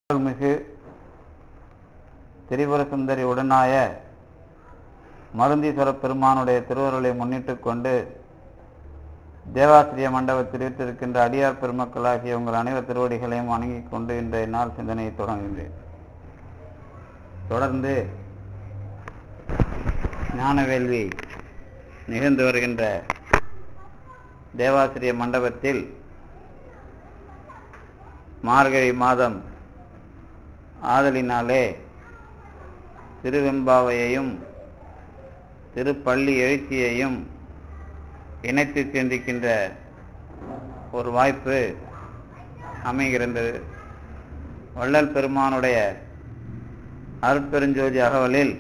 அருள்மிகு திரிபுர சுந்தரி உடனாய மருந்தீஸ்வர பெருமானுடைய திருவருளை முன்னிட்டுக் கொண்டு தேவாசிரிய மண்டபத்தில் வீட்டிருக்கின்ற அடியார் பெருமக்களாகிய உங்கள் அனைவர் திருவடிகளையும் வணங்கிக் கொண்டு இன்றைய நாள் சிந்தனையை தொடங்குகின்றேன் தொடர்ந்து ஞான வேள்வி நிகழ்ந்து வருகின்ற தேவாசிரிய மண்டபத்தில் மார்கழி மாதம் ஆதலினாலே திருவெம்பாவையையும் திருப்பள்ளி எழுச்சியையும் இணைத்து சிந்திக்கின்ற ஒரு வாய்ப்பு அமைகிறது வள்ளல் பெருமானுடைய அருட்பெருஞ்சோதி அகவலில்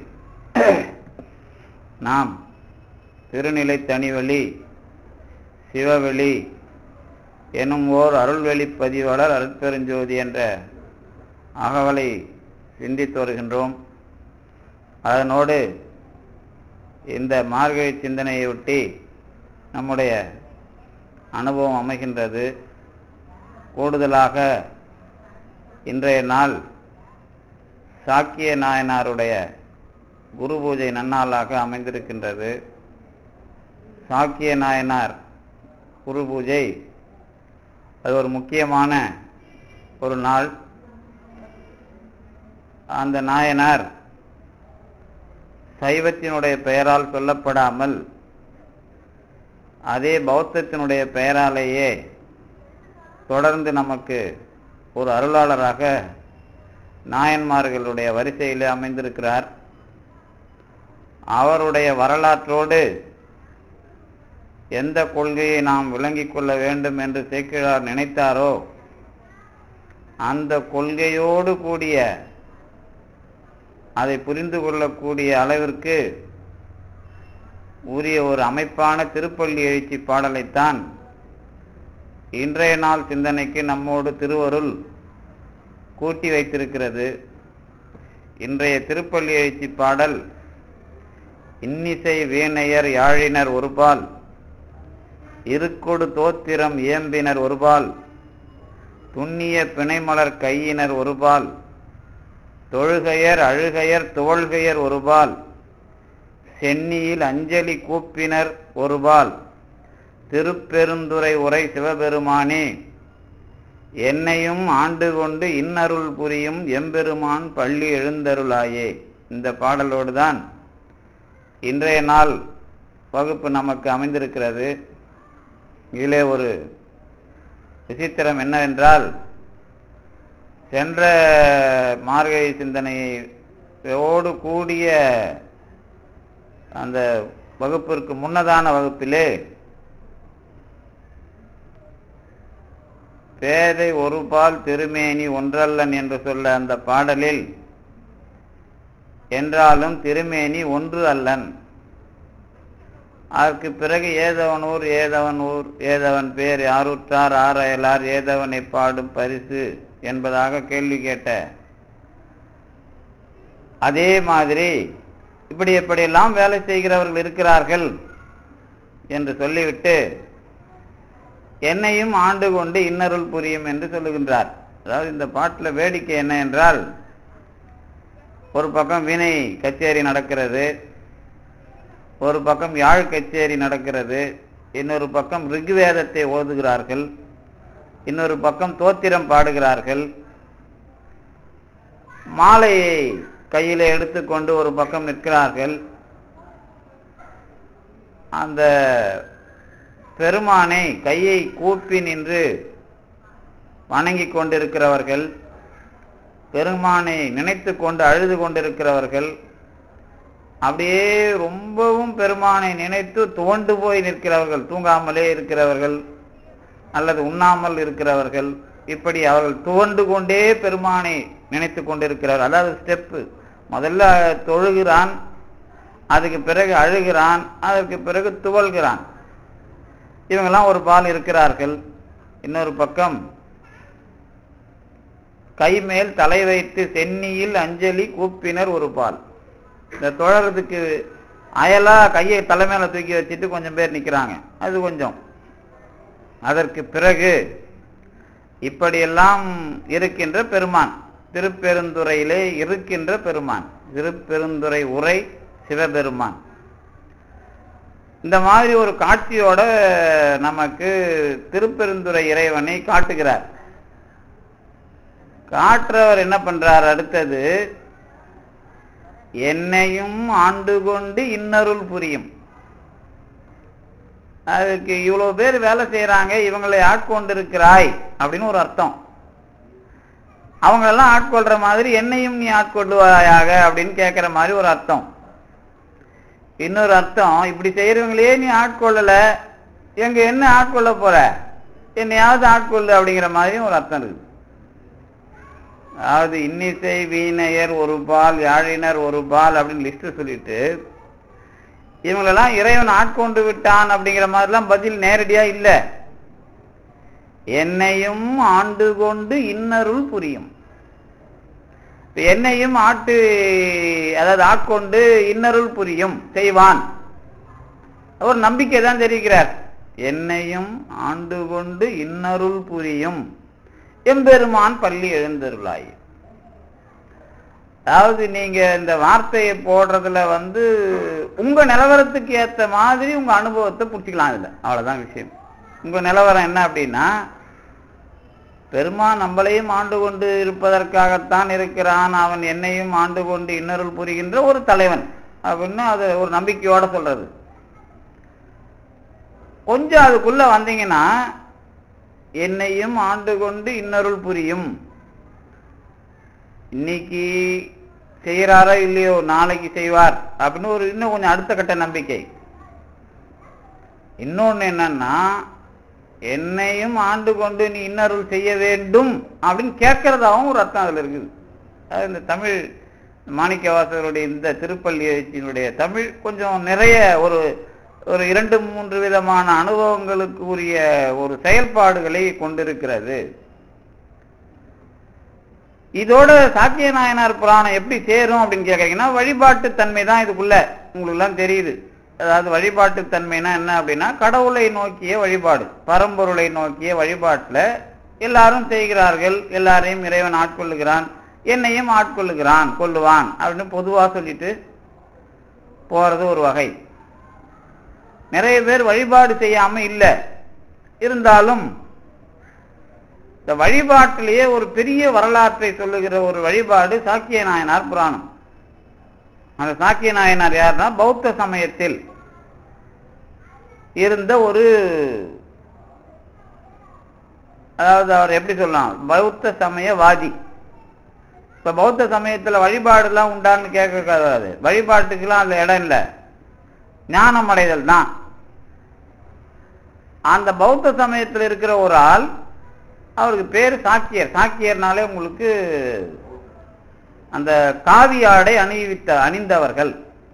நாம் திருநிலை தனிவழி சிவவெளி எனும் ஓர் அருள்வெளி பதிவாளர் அருட்பெருஞ்சோதி என்ற அகவலை சிந்தித்து வருகின்றோம் அதனோடு இந்த மார்கழி சிந்தனையை ஒட்டி நம்முடைய அனுபவம் அமைகின்றது கூடுதலாக இன்றைய நாள் சாக்கிய நாயனாருடைய குரு பூஜை நன்னாளாக அமைந்திருக்கின்றது சாக்கிய நாயனார் குரு பூஜை அது ஒரு முக்கியமான ஒரு நாள் அந்த நாயனார் சைவத்தினுடைய பெயரால் சொல்லப்படாமல் அதே பௌத்தத்தினுடைய பெயராலேயே தொடர்ந்து நமக்கு ஒரு அருளாளராக நாயன்மார்களுடைய வரிசையில் அமைந்திருக்கிறார் அவருடைய வரலாற்றோடு எந்த கொள்கையை நாம் விளங்கிக் கொள்ள வேண்டும் என்று சேக்கிழார் நினைத்தாரோ அந்த கொள்கையோடு கூடிய அதை புரிந்து கொள்ளக்கூடிய அளவிற்கு உரிய ஒரு அமைப்பான திருப்பள்ளி எழுச்சி பாடலைத்தான் இன்றைய நாள் சிந்தனைக்கு நம்மோடு திருவருள் கூட்டி வைத்திருக்கிறது இன்றைய திருப்பள்ளி எழுச்சி பாடல் இன்னிசை வீணையர் யாழினர் ஒருபால் இருக்கொடு தோத்திரம் இயம்பினர் ஒருபால் துண்ணிய பிணைமலர் கையினர் ஒருபால் தொழுகையர் அழுகையர் துவள்கையர் ஒருபால் சென்னியில் அஞ்சலி கூப்பினர் ஒருபால் திருப்பெருந்துரை உரை சிவபெருமானே என்னையும் ஆண்டு கொண்டு இன்னருள் புரியும் எம்பெருமான் பள்ளி எழுந்தருளாயே இந்த பாடலோடு தான் இன்றைய நாள் வகுப்பு நமக்கு அமைந்திருக்கிறது இதிலே ஒரு விசித்திரம் என்னவென்றால் சென்ற மார்கழி சிந்தனையோடு கூடிய அந்த வகுப்பிற்கு முன்னதான வகுப்பிலே பேதை ஒரு பால் திருமேனி ஒன்றல்லன் என்று சொல்ல அந்த பாடலில் என்றாலும் திருமேனி ஒன்று அல்லன் அதற்கு பிறகு ஏதவன் ஊர் ஏதவன் ஊர் ஏதவன் பேர் யாருற்றார் ஆரையலார் ஏதவனை பாடும் பரிசு என்பதாக கேள்வி கேட்ட அதே மாதிரி இப்படி எப்படியெல்லாம் வேலை செய்கிறவர்கள் இருக்கிறார்கள் என்று சொல்லிவிட்டு என்னையும் ஆண்டு கொண்டு இன்னருள் புரியும் என்று சொல்லுகின்றார் அதாவது இந்த பாட்டில் வேடிக்கை என்ன என்றால் ஒரு பக்கம் வினை கச்சேரி நடக்கிறது ஒரு பக்கம் யாழ் கச்சேரி நடக்கிறது இன்னொரு பக்கம் ரிக்வேதத்தை ஓதுகிறார்கள் இன்னொரு பக்கம் தோத்திரம் பாடுகிறார்கள் மாலையை கையில எடுத்துக்கொண்டு ஒரு பக்கம் நிற்கிறார்கள் அந்த பெருமானை கையை கூப்பி நின்று வணங்கி கொண்டிருக்கிறவர்கள் பெருமானை நினைத்து கொண்டு அழுது கொண்டிருக்கிறவர்கள் அப்படியே ரொம்பவும் பெருமானை நினைத்து துவண்டு போய் நிற்கிறவர்கள் தூங்காமலே இருக்கிறவர்கள் அல்லது உண்ணாமல் இருக்கிறவர்கள் இப்படி அவர்கள் துவண்டு கொண்டே பெருமானை நினைத்து கொண்டிருக்கிறார் அதாவது ஸ்டெப்பு முதல்ல தொழுகிறான் அதுக்கு பிறகு அழுகிறான் அதற்கு பிறகு துவல்கிறான் இவங்கெல்லாம் ஒரு பால் இருக்கிறார்கள் இன்னொரு பக்கம் கை மேல் தலை வைத்து சென்னியில் அஞ்சலி கூப்பினர் ஒரு பால் இந்த தொழறதுக்கு அயலா கையை தலைமையில தூக்கி வச்சுட்டு கொஞ்சம் பேர் நிக்கிறாங்க அது கொஞ்சம் அதற்கு பிறகு இப்படியெல்லாம் இருக்கின்ற பெருமான் திருப்பெருந்துறையிலே இருக்கின்ற பெருமான் திருப்பெருந்துறை உரை சிவபெருமான் இந்த மாதிரி ஒரு காட்சியோட நமக்கு திருப்பெருந்துறை இறைவனை காட்டுகிறார் காட்டுறவர் என்ன பண்றார் அடுத்தது என்னையும் ஆண்டு கொண்டு இன்னருள் புரியும் அதுக்கு இவ்வளவு பேர் வேலை செய்யறாங்க இவங்களை ஆட்கொண்டிருக்கிறாய் அப்படின்னு ஒரு அர்த்தம் அவங்களெல்லாம் ஆட்கொள்ற மாதிரி என்னையும் நீ ஆட்கொள்ளுவாயாக அப்படின்னு கேட்கிற மாதிரி ஒரு அர்த்தம் இன்னொரு அர்த்தம் இப்படி செய்யறவங்களே நீ ஆட்கொள்ளல எங்க என்ன ஆட்கொள்ள போற என்னையாவது ஆட்கொள்ளு அப்படிங்கிற மாதிரியும் ஒரு அர்த்தம் இருக்குது அதாவது இன்னிசை வீணையர் ஒரு பால் யாழினர் ஒரு பால் அப்படின்னு லிஸ்ட் சொல்லிட்டு இவங்களெல்லாம் இறைவன் ஆட்கொண்டு விட்டான் அப்படிங்கிற மாதிரிலாம் பதில் நேரடியா இல்லை என்னையும் ஆண்டு கொண்டு இன்னருள் புரியும் என்னையும் ஆட்டு அதாவது ஆட்கொண்டு இன்னருள் புரியும் செய்வான் ஒரு நம்பிக்கை தான் தெரிவிக்கிறார் என்னையும் ஆண்டு கொண்டு இன்னருள் புரியும் எம்பெருமான் பள்ளி எழுந்தருளாய் அதாவது நீங்க இந்த வார்த்தையை போடுறதுல வந்து உங்க நிலவரத்துக்கு ஏத்த மாதிரி உங்க அனுபவத்தை புடிச்சுக்கலாம் இதுல அவ்வளவுதான் விஷயம் உங்க நிலவரம் என்ன அப்படின்னா பெருமான் நம்மளையும் ஆண்டு கொண்டு இருப்பதற்காகத்தான் இருக்கிறான் அவன் என்னையும் ஆண்டு கொண்டு இன்னருள் புரிகின்ற ஒரு தலைவன் அப்படின்னு அது ஒரு நம்பிக்கையோட சொல்றது கொஞ்சம் அதுக்குள்ள வந்தீங்கன்னா என்னையும் ஆண்டு கொண்டு இன்னருள் புரியும் இன்னைக்கு செய்யறாரோ இல்லையோ நாளைக்கு செய்வார் அப்படின்னு ஒரு இன்னும் கொஞ்சம் அடுத்த கட்ட நம்பிக்கை இன்னொன்னு என்னன்னா என்னையும் ஆண்டு கொண்டு நீ இன்னருள் செய்ய வேண்டும் அப்படின்னு கேட்கறதாவும் ஒரு அர்த்தம் அதுல இருக்குது அது இந்த தமிழ் மாணிக்கவாசகருடைய இந்த திருப்பள்ளி எழுச்சியினுடைய தமிழ் கொஞ்சம் நிறைய ஒரு ஒரு இரண்டு மூன்று விதமான அனுபவங்களுக்கு உரிய ஒரு செயல்பாடுகளை கொண்டிருக்கிறது இதோட சாத்திய நாயனார் புராணம் எப்படி சேரும் அப்படின்னு கேட்கறீங்கன்னா வழிபாட்டு தன்மை தான் இதுக்குள்ள உங்களுக்கு எல்லாம் தெரியுது அதாவது வழிபாட்டு தன்மைனா என்ன அப்படின்னா கடவுளை நோக்கிய வழிபாடு பரம்பொருளை நோக்கிய வழிபாட்டுல எல்லாரும் செய்கிறார்கள் எல்லாரையும் இறைவன் ஆட்கொள்ளுகிறான் என்னையும் ஆட்கொள்ளுகிறான் கொள்ளுவான் அப்படின்னு பொதுவா சொல்லிட்டு போறது ஒரு வகை நிறைய பேர் வழிபாடு செய்யாம இல்லை இருந்தாலும் இந்த வழிபாட்டிலேயே ஒரு பெரிய வரலாற்றை சொல்லுகிற ஒரு வழிபாடு சாக்கிய நாயனார் புராணம் அந்த சாக்கிய நாயனார் யாருன்னா பௌத்த சமயத்தில் இருந்த ஒரு அதாவது அவர் எப்படி சொல்லலாம் பௌத்த சமயவாதி இப்ப பௌத்த சமயத்துல வழிபாடுலாம் உண்டான்னு கேட்கக்கூடாது வழிபாட்டுக்கெல்லாம் அதுல இடம் இல்லை ஞானம் அடைதல் தான் அந்த பௌத்த சமயத்தில் இருக்கிற ஒரு ஆள் அவருக்கு பேர் சாக்கியர் சாக்கியர்னாலே உங்களுக்கு அந்த காவி ஆடை அணிவித்த அணிந்தவர்கள்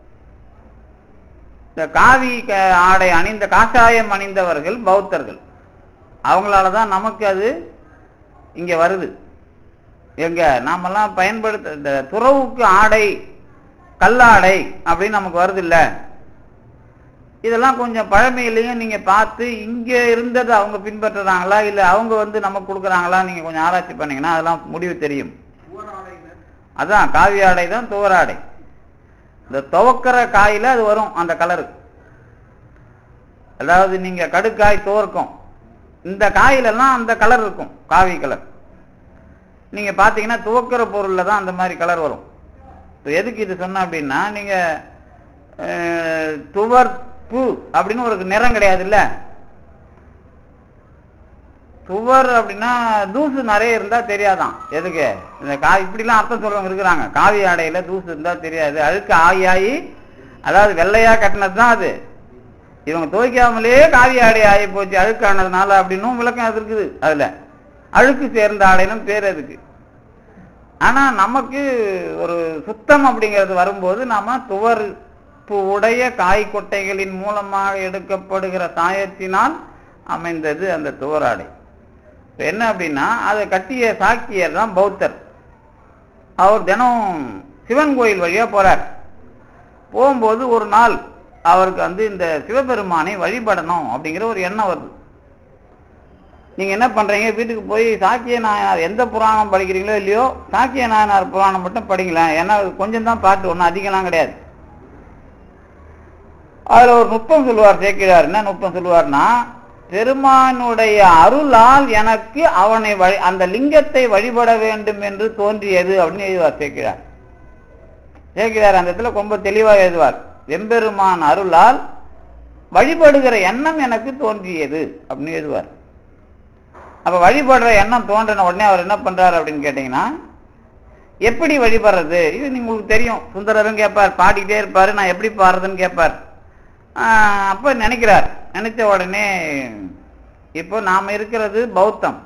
இந்த காவி ஆடை அணிந்த காஷாயம் அணிந்தவர்கள் பௌத்தர்கள் அவங்களால தான் நமக்கு அது இங்க வருது எங்க நாமெல்லாம் பயன்படுத்த இந்த துறவுக்கு ஆடை கல்லாடை அப்படின்னு நமக்கு வருது இல்ல இதெல்லாம் கொஞ்சம் பழமையிலையும் நீங்க பார்த்து இங்க இருந்ததை அவங்க பின்பற்றுறாங்களா இல்ல அவங்க வந்து நமக்கு கொடுக்குறாங்களா நீங்க கொஞ்சம் ஆராய்ச்சி பண்ணீங்கன்னா அதெல்லாம் முடிவு தெரியும் அதான் காவி ஆடை தான் துவராடை இந்த துவக்கிற காயில அது வரும் அந்த கலரு அதாவது நீங்க கடுக்காய் துவர்க்கும் இந்த காயிலெல்லாம் அந்த கலர் இருக்கும் காவி கலர் நீங்க பாத்தீங்கன்னா துவக்கிற பொருள்ல தான் அந்த மாதிரி கலர் வரும் எதுக்கு இது சொன்ன அப்படின்னா நீங்க துவர்ப்பு அப்படின்னு ஒரு நிறம் கிடையாது இல்ல துவர் அப்படின்னா தூசு நிறைய இருந்தா தெரியாதான் எதுக்கு இந்த கா இப்படிலாம் அர்த்தம் சொல்றவங்க இருக்கிறாங்க காவி ஆடையில தூசு இருந்தா தெரியாது அழுக்கு ஆகி ஆகி அதாவது வெள்ளையா கட்டினது தான் அது இவங்க துவைக்காமலே காவி ஆடை ஆகி போச்சு அழுக்கானதுனால அப்படின்னும் விளக்கம் அது இருக்குது அதுல அழுக்கு சேர்ந்த ஆடைனும் பேர் அதுக்கு ஆனா நமக்கு ஒரு சுத்தம் அப்படிங்கிறது வரும்போது நாம துவர்ப்பு உடைய காய் கொட்டைகளின் மூலமாக எடுக்கப்படுகிற சாயத்தினால் அமைந்தது அந்த துவராடை என்ன அப்படின்னா அதை கட்டிய சாக்கியர் தான் பௌத்தர் அவர் தினம் சிவன் கோயில் வழியா போறார் போகும்போது ஒரு நாள் அவருக்கு வந்து இந்த சிவபெருமானை வழிபடணும் அப்படிங்கிற ஒரு எண்ணம் வருது நீங்க என்ன பண்றீங்க வீட்டுக்கு போய் சாக்கிய நாயனார் எந்த புராணம் படிக்கிறீங்களோ இல்லையோ சாக்கிய நாயனார் புராணம் மட்டும் படிங்களேன் ஏன்னா அது கொஞ்சம் தான் பாட்டு ஒன்றும் அதிகம்லாம் கிடையாது அதுல ஒரு நுட்பம் சொல்லுவார் சேர்க்கிறார் என்ன நுட்பம் சொல்லுவார்னா பெருமானுடைய அருளால் எனக்கு அவனை வழி அந்த லிங்கத்தை வழிபட வேண்டும் என்று தோன்றியது அப்படின்னு எழுதுவார் சேர்க்கிறார் சேர்க்கிறார் அந்த இடத்துல ரொம்ப தெளிவாக எழுதுவார் எம்பெருமான் அருளால் வழிபடுகிற எண்ணம் எனக்கு தோன்றியது அப்படின்னு எழுதுவார் அப்ப வழிபடுற எண்ணம் தோன்றின உடனே அவர் என்ன பண்றாரு அப்படின்னு கேட்டீங்கன்னா எப்படி வழிபடுறது இது உங்களுக்கு தெரியும் சுந்தரரும் கேட்பார் பாடிக்கிட்டே இருப்பாரு நான் எப்படி பாடுறதுன்னு கேட்பார் ஆஹ் அப்ப நினைக்கிறார் நினைச்ச உடனே இப்போ நாம இருக்கிறது பௌத்தம்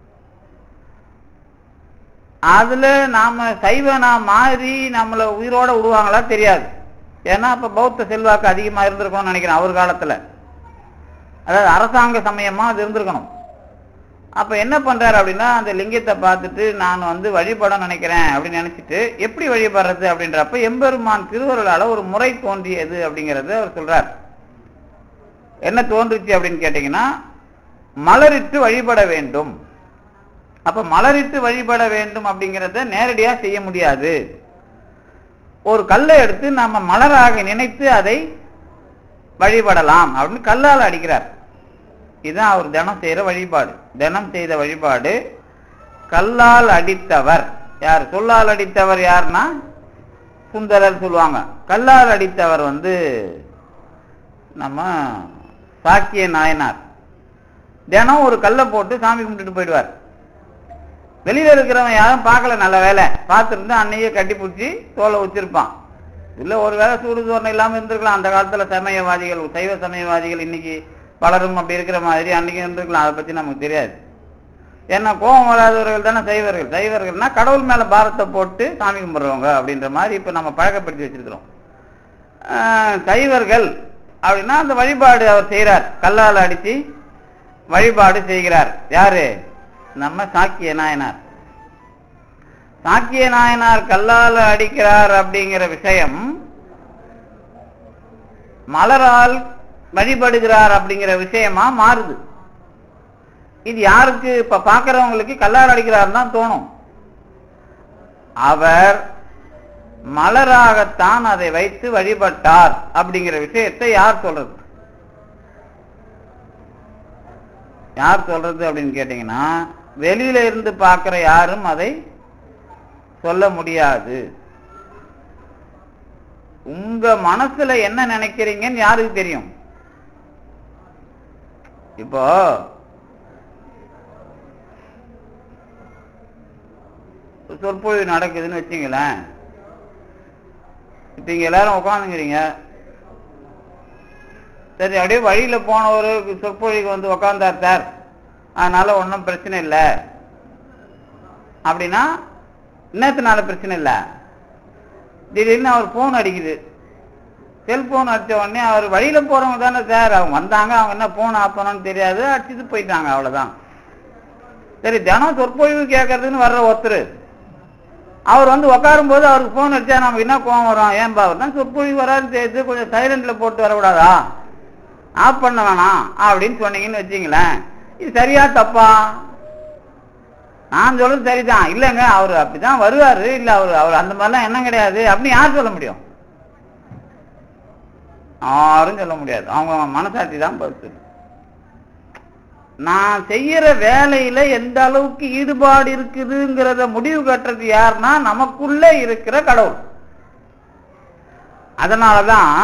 அதுல நாம சைவனா மாறி நம்மள உயிரோட விடுவாங்களா தெரியாது ஏன்னா அப்ப பௌத்த செல்வாக்கு அதிகமா இருந்திருக்கணும்னு நினைக்கிறேன் அவர் காலத்துல அதாவது அரசாங்க சமயமா அது இருந்திருக்கணும் அப்ப என்ன பண்றாரு அப்படின்னா அந்த லிங்கத்தை பார்த்துட்டு நான் வந்து வழிபட நினைக்கிறேன் அப்படின்னு நினைச்சிட்டு எப்படி வழிபடுறது அப்படின்றப்ப எம்பெருமான் திருவருளால ஒரு முறை தோன்றியது அப்படிங்கறத அவர் சொல்றார் என்ன தோன்றுச்சு அப்படின்னு கேட்டீங்கன்னா மலரிட்டு வழிபட வேண்டும் அப்ப மலரிட்டு வழிபட வேண்டும் அப்படிங்கறத நேரடியா செய்ய முடியாது ஒரு கல்லை எடுத்து நாம மலராக நினைத்து அதை வழிபடலாம் அப்படின்னு கல்லால் அடிக்கிறார் இதுதான் அவர் தினம் செய்யற வழிபாடு தினம் செய்த வழிபாடு கல்லால் அடித்தவர் யார் சொல்லால் அடித்தவர் யாருன்னா சுந்தரர் சொல்லுவாங்க கல்லால் அடித்தவர் வந்து நம்ம சாக்கிய நாயனார் தினம் ஒரு கல்லை போட்டு சாமி கும்பிட்டுட்டு போயிடுவார் வெளியில இருக்கிறவன் யாரும் பார்க்கல நல்ல வேலை பார்த்துருந்து அன்னையே கட்டி பிடிச்சி தோலை வச்சிருப்பான் இல்ல ஒரு வேளை சூடு சோரணம் இல்லாம இருந்திருக்கலாம் அந்த காலத்துல சமயவாதிகள் சைவ சமயவாதிகள் இன்னைக்கு பலரும் அப்படி இருக்கிற மாதிரி அன்னைக்கு இருந்திருக்கலாம் அதை பத்தி நமக்கு தெரியாது ஏன்னா கோபம் வராதவர்கள் தானே சைவர்கள் சைவர்கள்னா கடவுள் மேல பாரத்தை போட்டு சாமி கும்பிடுறவங்க அப்படின்ற மாதிரி இப்ப நம்ம பழக்கப்படுத்தி வச்சிருக்கிறோம் ஆஹ் சைவர்கள் அப்படின்னா அந்த வழிபாடு அவர் செய்கிறார் கல்லால் அடிச்சு வழிபாடு செய்கிறார் யாரு நம்ம சாக்கிய நாயனார் சாக்கிய நாயனார் கல்லால் அடிக்கிறார் அப்படிங்கிற விஷயம் மலரால் வழிபடுகிறார் அப்படிங்கிற விஷயமா மாறுது இது யாருக்கு இப்ப பாக்குறவங்களுக்கு கல்லால் அடிக்கிறார் தான் தோணும் அவர் மலராகத்தான் அதை வைத்து வழிபட்டார் அப்படிங்கிற விஷயத்தை யார் சொல்றது யார் சொல்றது அப்படின்னு கேட்டீங்கன்னா வெளியில இருந்து பார்க்கிற யாரும் அதை சொல்ல முடியாது உங்க மனசுல என்ன நினைக்கிறீங்கன்னு யாருக்கு தெரியும் இப்போ சொற்பொழிவு நடக்குதுன்னு வச்சுங்களேன் இப்ப இங்க எல்லாரும் உட்காந்துங்கிறீங்க சரி அப்படியே வழியில போனவர் சொற்பொழிவுக்கு வந்து உக்காந்தார் சார் அதனால ஒன்றும் பிரச்சனை இல்லை அப்படின்னா இன்னத்துனால பிரச்சனை இல்லை திடீர்னு அவர் போன் அடிக்குது செல்போன் அடிச்ச உடனே அவர் வழியில போறவங்க தானே சார் அவங்க வந்தாங்க அவங்க என்ன போன் ஆஃப் பண்ணணும்னு தெரியாது அடிச்சுட்டு போயிட்டாங்க அவ்வளவுதான் சரி தினம் சொற்பொழிவு கேட்கறதுன்னு வர்ற ஒருத்தர் அவர் வந்து உட்காரும் போது அவருக்கு போன் அடிச்சா நமக்கு என்ன கோவம் வரும் ஏன்பா அவர் தான் சொற்பொழிவு வராது தெரியுது கொஞ்சம் சைலண்ட்ல போட்டு வரக்கூடாதா ஆஃப் பண்ண வேணாம் அப்படின்னு சொன்னீங்கன்னு வச்சுங்களேன் இது சரியா தப்பா நான் சொல்றது சரிதான் இல்லைங்க அவர் அப்படிதான் வருவாரு இல்ல அவர் அவர் அந்த மாதிரிலாம் என்ன கிடையாது அப்படின்னு யார் சொல்ல முடியும் யாரும் சொல்ல முடியாது அவங்க மனசாட்சி தான் பொறுத்து நான் செய்யற வேலையில எந்த அளவுக்கு ஈடுபாடு இருக்குதுங்கிறத முடிவு கட்டுறது யாருன்னா நமக்குள்ள இருக்கிற கடவுள் அதனாலதான்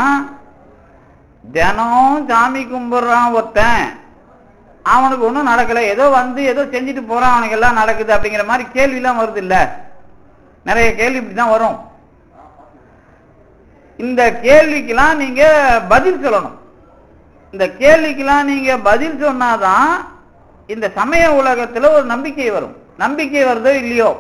தினம் சாமி கும்பிடுறான் ஒருத்தன் அவனுக்கு ஒன்றும் நடக்கல ஏதோ வந்து ஏதோ செஞ்சுட்டு போறான் அவனுக்கு எல்லாம் நடக்குது அப்படிங்கிற மாதிரி கேள்வி எல்லாம் வருது இல்ல நிறைய கேள்வி இப்படிதான் வரும் இந்த கேள்விக்கெல்லாம் நீங்க பதில் சொல்லணும் இந்த கேள்விக்கெல்லாம் நீங்க பதில் சொன்னாதான் இந்த சமய உலகத்துல ஒரு நம்பிக்கை வரும் நம்பிக்கை வருதோ இல்லையோ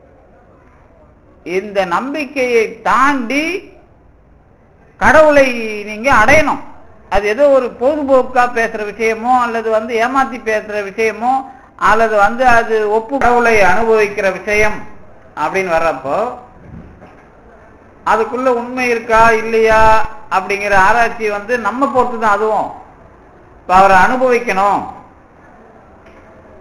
இந்த நம்பிக்கையை தாண்டி கடவுளை நீங்க அடையணும் அது ஏதோ ஒரு பொழுதுபோக்கா பேசுற விஷயமோ அல்லது வந்து ஏமாத்தி பேசுற விஷயமோ அல்லது வந்து அது ஒப்பு கடவுளை அனுபவிக்கிற விஷயம் அப்படின்னு வர்றப்போ அதுக்குள்ள உண்மை இருக்கா இல்லையா அப்படிங்கிற ஆராய்ச்சி வந்து நம்ம பொறுத்து தான் அதுவும் இப்ப அவரை அனுபவிக்கணும்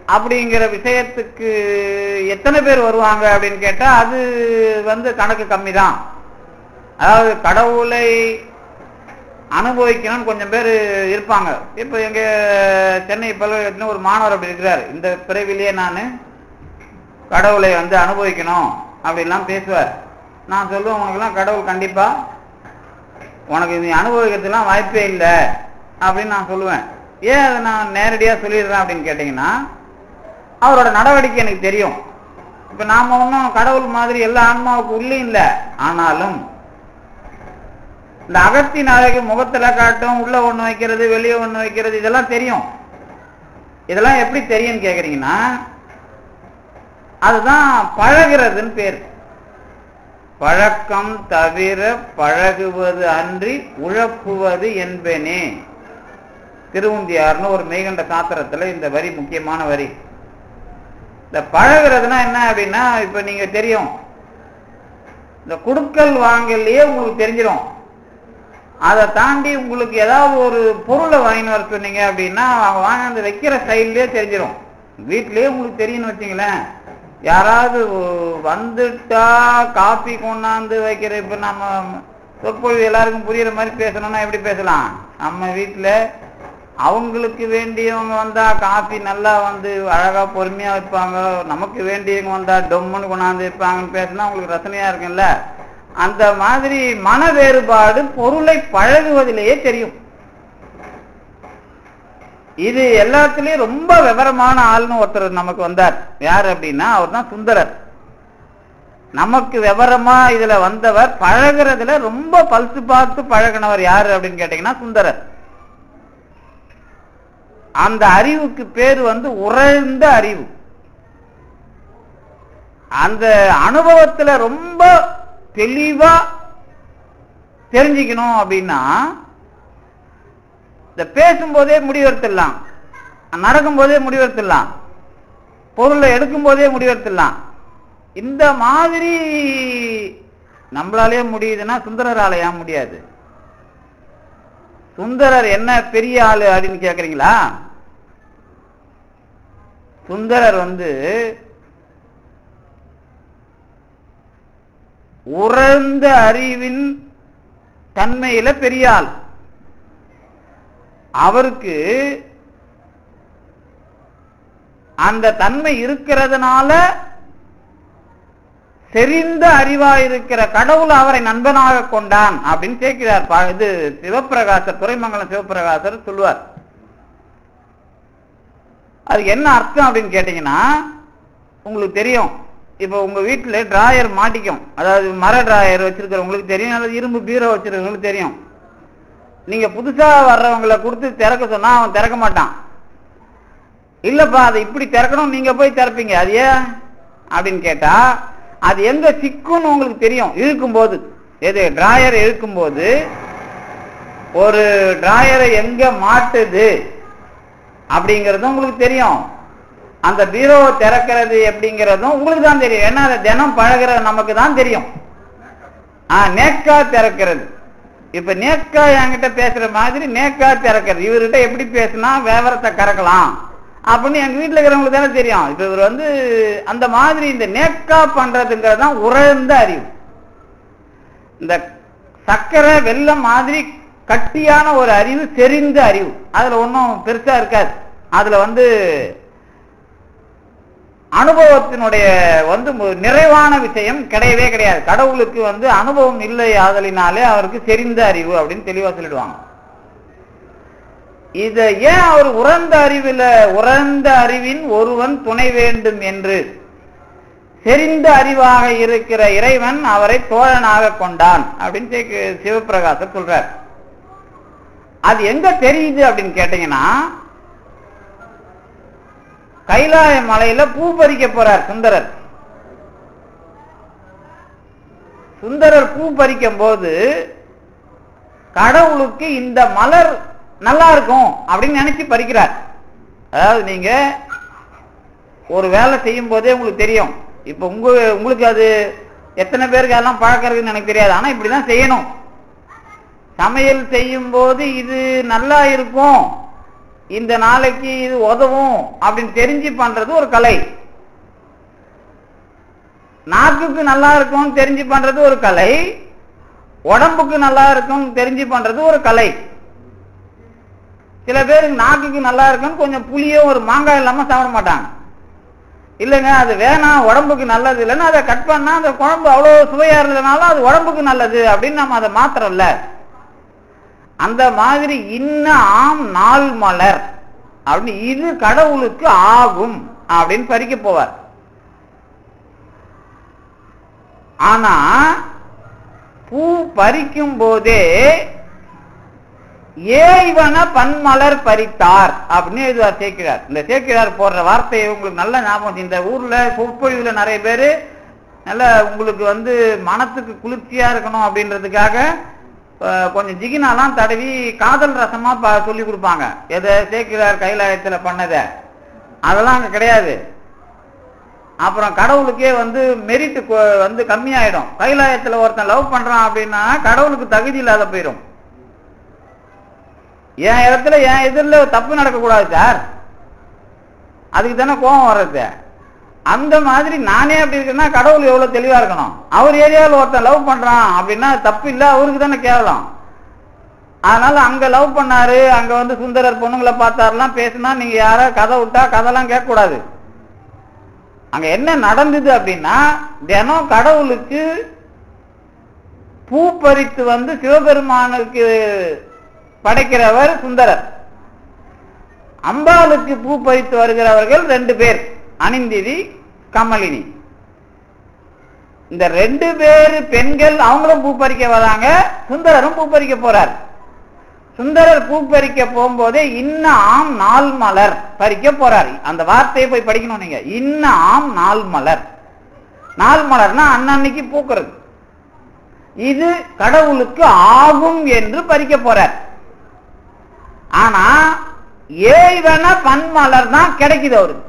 அப்படிங்கிற விஷயத்துக்கு எத்தனை பேர் வருவாங்க அப்படின்னு கேட்டா அது வந்து கணக்கு கம்மி தான் அதாவது கடவுளை அனுபவிக்கணும்னு கொஞ்சம் பேர் இருப்பாங்க இப்போ எங்க சென்னை பல்கலைக்கழகத்தில் ஒரு மாணவர் அப்படி இருக்கிறார் இந்த பிறவிலேயே நான் கடவுளை வந்து அனுபவிக்கணும் அப்படிலாம் பேசுவார் நான் சொல்லுவேன் உனக்கெல்லாம் கடவுள் கண்டிப்பா உனக்கு நீ அனுபவிக்கிறதுலாம் வாய்ப்பே இல்லை அப்படின்னு நான் சொல்லுவேன் ஏன் அதை நான் நேரடியா சொல்லிடுறேன் அப்படின்னு கேட்டீங்கன்னா அவரோட நடவடிக்கை எனக்கு தெரியும் இப்ப நாம ஒன்றும் கடவுள் மாதிரி எல்லா ஆன்மாவுக்கு உள்ளே இல்லை ஆனாலும் இந்த அகத்தின் அழகு முகத்துல காட்டும் உள்ள ஒண்ணு வைக்கிறது வெளியே ஒண்ணு வைக்கிறது இதெல்லாம் தெரியும் இதெல்லாம் எப்படி தெரியும்னு கேக்குறீங்கன்னா அதுதான் பழகிறதுன்னு பேர் பழக்கம் தவிர பழகுவது அன்றி உழப்புவது என்பனே திருவுந்தியார்னு ஒரு மெய்கண்ட சாத்திரத்துல இந்த வரி முக்கியமான வரி இந்த பழகிறதுனா என்ன அப்படின்னா இப்ப நீங்க தெரியும் இந்த குடுக்கல் வாங்கலையே உங்களுக்கு தெரிஞ்சிடும் அதை தாண்டி உங்களுக்கு ஏதாவது ஒரு பொருளை வாங்கின்னு வர சொன்னீங்க அப்படின்னா அவங்க வாங்கி வைக்கிற ஸ்டைல்லே தெரிஞ்சிடும் வீட்லயே உங்களுக்கு தெரியும்னு வச்சுங்களேன் யாராவது வந்துட்டா காப்பி கொண்டாந்து வைக்கிற இப்ப நம்ம சொற்பொழிவு எல்லாருக்கும் புரியுற மாதிரி பேசணும்னா எப்படி பேசலாம் நம்ம வீட்டுல அவங்களுக்கு வேண்டியவங்க வந்தா காபி நல்லா வந்து அழகா பொறுமையா வைப்பாங்க நமக்கு வேண்டியவங்க வந்தா டொம்முன்னு கொண்டாந்து வைப்பாங்கன்னு பேசினா உங்களுக்கு ரசனையா இருக்கும்ல அந்த மாதிரி மன வேறுபாடு பொருளை பழகுவதிலேயே தெரியும் இது எல்லாத்துலயும் ரொம்ப விவரமான ஆள்னு ஒருத்தர் நமக்கு வந்தார் யார் அப்படின்னா அவர் தான் சுந்தரர் நமக்கு விவரமா இதுல வந்தவர் பழகுறதுல ரொம்ப பல்சு பார்த்து பழகினவர் யாரு அப்படின்னு கேட்டீங்கன்னா சுந்தரர் அந்த அறிவுக்கு பேர் வந்து உறைந்த அறிவு அந்த அனுபவத்துல ரொம்ப தெளிவா தெரிஞ்சுக்கணும் அப்படின்னா இந்த பேசும்போதே முடிவெடுத்துடலாம் நடக்கும்போதே முடிவெடுத்துடலாம் பொருளை எடுக்கும் போதே முடிவெடுத்துடலாம் இந்த மாதிரி நம்மளாலே முடியுதுன்னா சுந்தரரால ஏன் முடியாது சுந்தரர் என்ன பெரிய ஆளு அப்படின்னு கேக்குறீங்களா சுந்தரர் வந்து உறந்த அறிவின் தன்மையில பெரிய ஆள் அவருக்கு அந்த தன்மை இருக்கிறதுனால செறிந்த அறிவா இருக்கிற கடவுள் அவரை நண்பனாக கொண்டான் அப்படின்னு கேட்கிறார் பா- இது சிவப்பிரகாசர் துறைமங்கலம் சிவப்பிரகாசர் சொல்லுவார் அதுக்கு என்ன அர்த்தம் அப்படின்னு கேட்டீங்கன்னா உங்களுக்கு தெரியும் இப்போ உங்க வீட்டுல டிராயர் மாட்டிக்கும் அதாவது மர டிராயர் வச்சிருக்கிறவங்களுக்கு தெரியும் அல்லது இரும்பு பீரோ வச்சிருக்கிறவங்களுக்கு தெரியும் நீங்க புதுசா வர்றவங்களை கொடுத்து திறக்க சொன்னா அவன் திறக்க மாட்டான் இல்லப்பா அதை இப்படி திறக்கணும் நீங்க போய் திறப்பீங்க அது ஏன் அப்படின்னு கேட்டா அது எங்க சிக்குன்னு உங்களுக்கு தெரியும் இழுக்கும் போது எது டிராயர் இழுக்கும் போது ஒரு டிராயரை எங்க மாட்டுது அப்படிங்கறதும் உங்களுக்கு தெரியும் அந்த பீரோவை திறக்கிறது எப்படிங்கிறதும் உங்களுக்கு தான் தெரியும் ஏன்னா அதை தினம் பழகுற நமக்கு தான் தெரியும் ஆ நேக்கா திறக்கிறது இப்ப நேக்கா என்கிட்ட பேசுற மாதிரி நேக்கா திறக்கிறது இவர்கிட்ட எப்படி பேசினா விவரத்தை கறக்கலாம் அப்படின்னு எங்க வீட்டுல இருக்கிறவங்களுக்கு தானே தெரியும் இப்ப இவர் வந்து அந்த மாதிரி இந்த நேக்கா பண்றதுங்கிறது தான் உறைந்த அறிவு இந்த சர்க்கரை வெள்ளம் மாதிரி கட்டியான ஒரு அறிவு செறிந்த அறிவு அதுல ஒன்றும் பெருசா இருக்காது அதுல வந்து அனுபவத்தினுடைய வந்து மு- நிறைவான விஷயம் கிடையவே கிடையாது கடவுளுக்கு வந்து அனுபவம் இல்லை ஆதலினாலே அவருக்கு செறிந்த அறிவு அப்படின்னு தெளிவா சொல்லிடுவாங்க இத ஏன் அவர் உறந்த அறிவில உறந்த அறிவின் ஒருவன் துணை வேண்டும் என்று செறிந்த அறிவாக இருக்கிற இறைவன் அவரை தோழனாக கொண்டான் அப்படின்னு சே- சிவபிரகாசர் சொல்றார் அது எங்க தெரியுது அப்படின்னு கேட்டீங்கன்னா கைலாய மலையில பூ பறிக்க போறார் சுந்தரர் சுந்தரர் பூ பறிக்கும் போது கடவுளுக்கு இந்த மலர் நல்லா இருக்கும் அப்படின்னு நினைச்சு பறிக்கிறார் அதாவது நீங்க ஒரு வேலை செய்யும் போதே உங்களுக்கு தெரியும் இப்ப உங்க உங்களுக்கு அது எத்தனை பேருக்கு அதெல்லாம் பழக்கிறதுன்னு எனக்கு தெரியாது ஆனா இப்படிதான் செய்யணும் சமையல் செய்யும் போது இது நல்லா இருக்கும் இந்த நாளைக்கு இது உதவும் அப்படின்னு தெரிஞ்சு பண்றது ஒரு கலை நாக்குக்கு நல்லா இருக்கும்னு தெரிஞ்சு பண்றது ஒரு கலை உடம்புக்கு நல்லா இருக்கும் தெரிஞ்சு பண்றது ஒரு கலை சில பேருக்கு நாக்குக்கு நல்லா இருக்குன்னு கொஞ்சம் புளியோ ஒரு மாங்காய் இல்லாம சாப்பிட மாட்டாங்க இல்லைங்க அது வேணாம் உடம்புக்கு நல்லது இல்லைன்னா அதை கட் பண்ணா அந்த குழம்பு அவ்வளவு சுவையா இருந்ததுனால அது உடம்புக்கு நல்லது அப்படின்னு நம்ம அதை மாத்திரம்ல அந்த மாதிரி இன்ன ஆம் நாள் மலர் அப்படின்னு இது கடவுளுக்கு ஆகும் அப்படின்னு பறிக்க போவார் ஆனா பூ பறிக்கும் போதே ஏய்வன பன்மலர் பறித்தார் அப்படின்னு எழுதுவார் சேர்க்கிறார் இந்த சேர்க்கிறார் போடுற வார்த்தையை உங்களுக்கு நல்ல ஞாபகம் இந்த ஊர்ல சொற்பொழிவுல நிறைய பேரு நல்ல உங்களுக்கு வந்து மனத்துக்கு குளிர்ச்சியா இருக்கணும் அப்படின்றதுக்காக அஹ், கொஞ்சம் ஜிகினாலாம் தடவி காதல் ரசமா ப- சொல்லி கொடுப்பாங்க எதை சேர்க்கிறார் கைலாயத்துல பண்ணத அதெல்லாம் அங்க கிடையாது அப்புறம் கடவுளுக்கே வந்து மெரிட் வந்து கம்மியாயிடும் கைலாயத்துல ஒருத்தன் லவ் பண்றான் அப்படின்னா கடவுளுக்கு தகுதி இல்லாத போயிடும் என் இடத்துல என் எதிரில் தப்பு நடக்கக்கூடாது சார் அதுக்கு தானே கோபம் வர்றது அந்த மாதிரி நானே அப்படி இருக்கேன்னா கடவுள் எவ்வளவு தெளிவா இருக்கணும் அவர் ஏரியாவில் ஒருத்தன் லவ் பண்றான் அப்படின்னா தப்பு இல்லை அவருக்கு தானே கேவலம் அதனால அங்க லவ் பண்ணாரு அங்க வந்து சுந்தரர் பொண்ணுங்களை பார்த்தாருலாம் பேசினா நீங்க யாரா கதை விட்டா கதைலாம் கேட்க கூடாது அங்க என்ன நடந்தது அப்படின்னா தினம் கடவுளுக்கு பூ பறித்து வந்து சிவபெருமானுக்கு படைக்கிறவர் சுந்தரர் அம்பாளுக்கு பூ பறித்து வருகிறவர்கள் ரெண்டு பேர் அனிந்திதி கமலினி இந்த ரெண்டு பேரு பெண்கள் அவங்களும் பூ பறிக்க வராங்க சுந்தரரும் பூ பறிக்க போறார் சுந்தரர் பூ பறிக்க போகும்போதே இன்ன ஆம் நாள் மலர் பறிக்க போறார் அந்த வார்த்தையை போய் படிக்கணும் நீங்க இன்ன ஆம் நாள் மலர் நாள் மலர்னா அன்னன்னைக்கு பூக்கிறது இது கடவுளுக்கு ஆகும் என்று பறிக்க போறார் ஆனா ஏய்வன பன்மலர் தான் கிடைக்குது அவருக்கு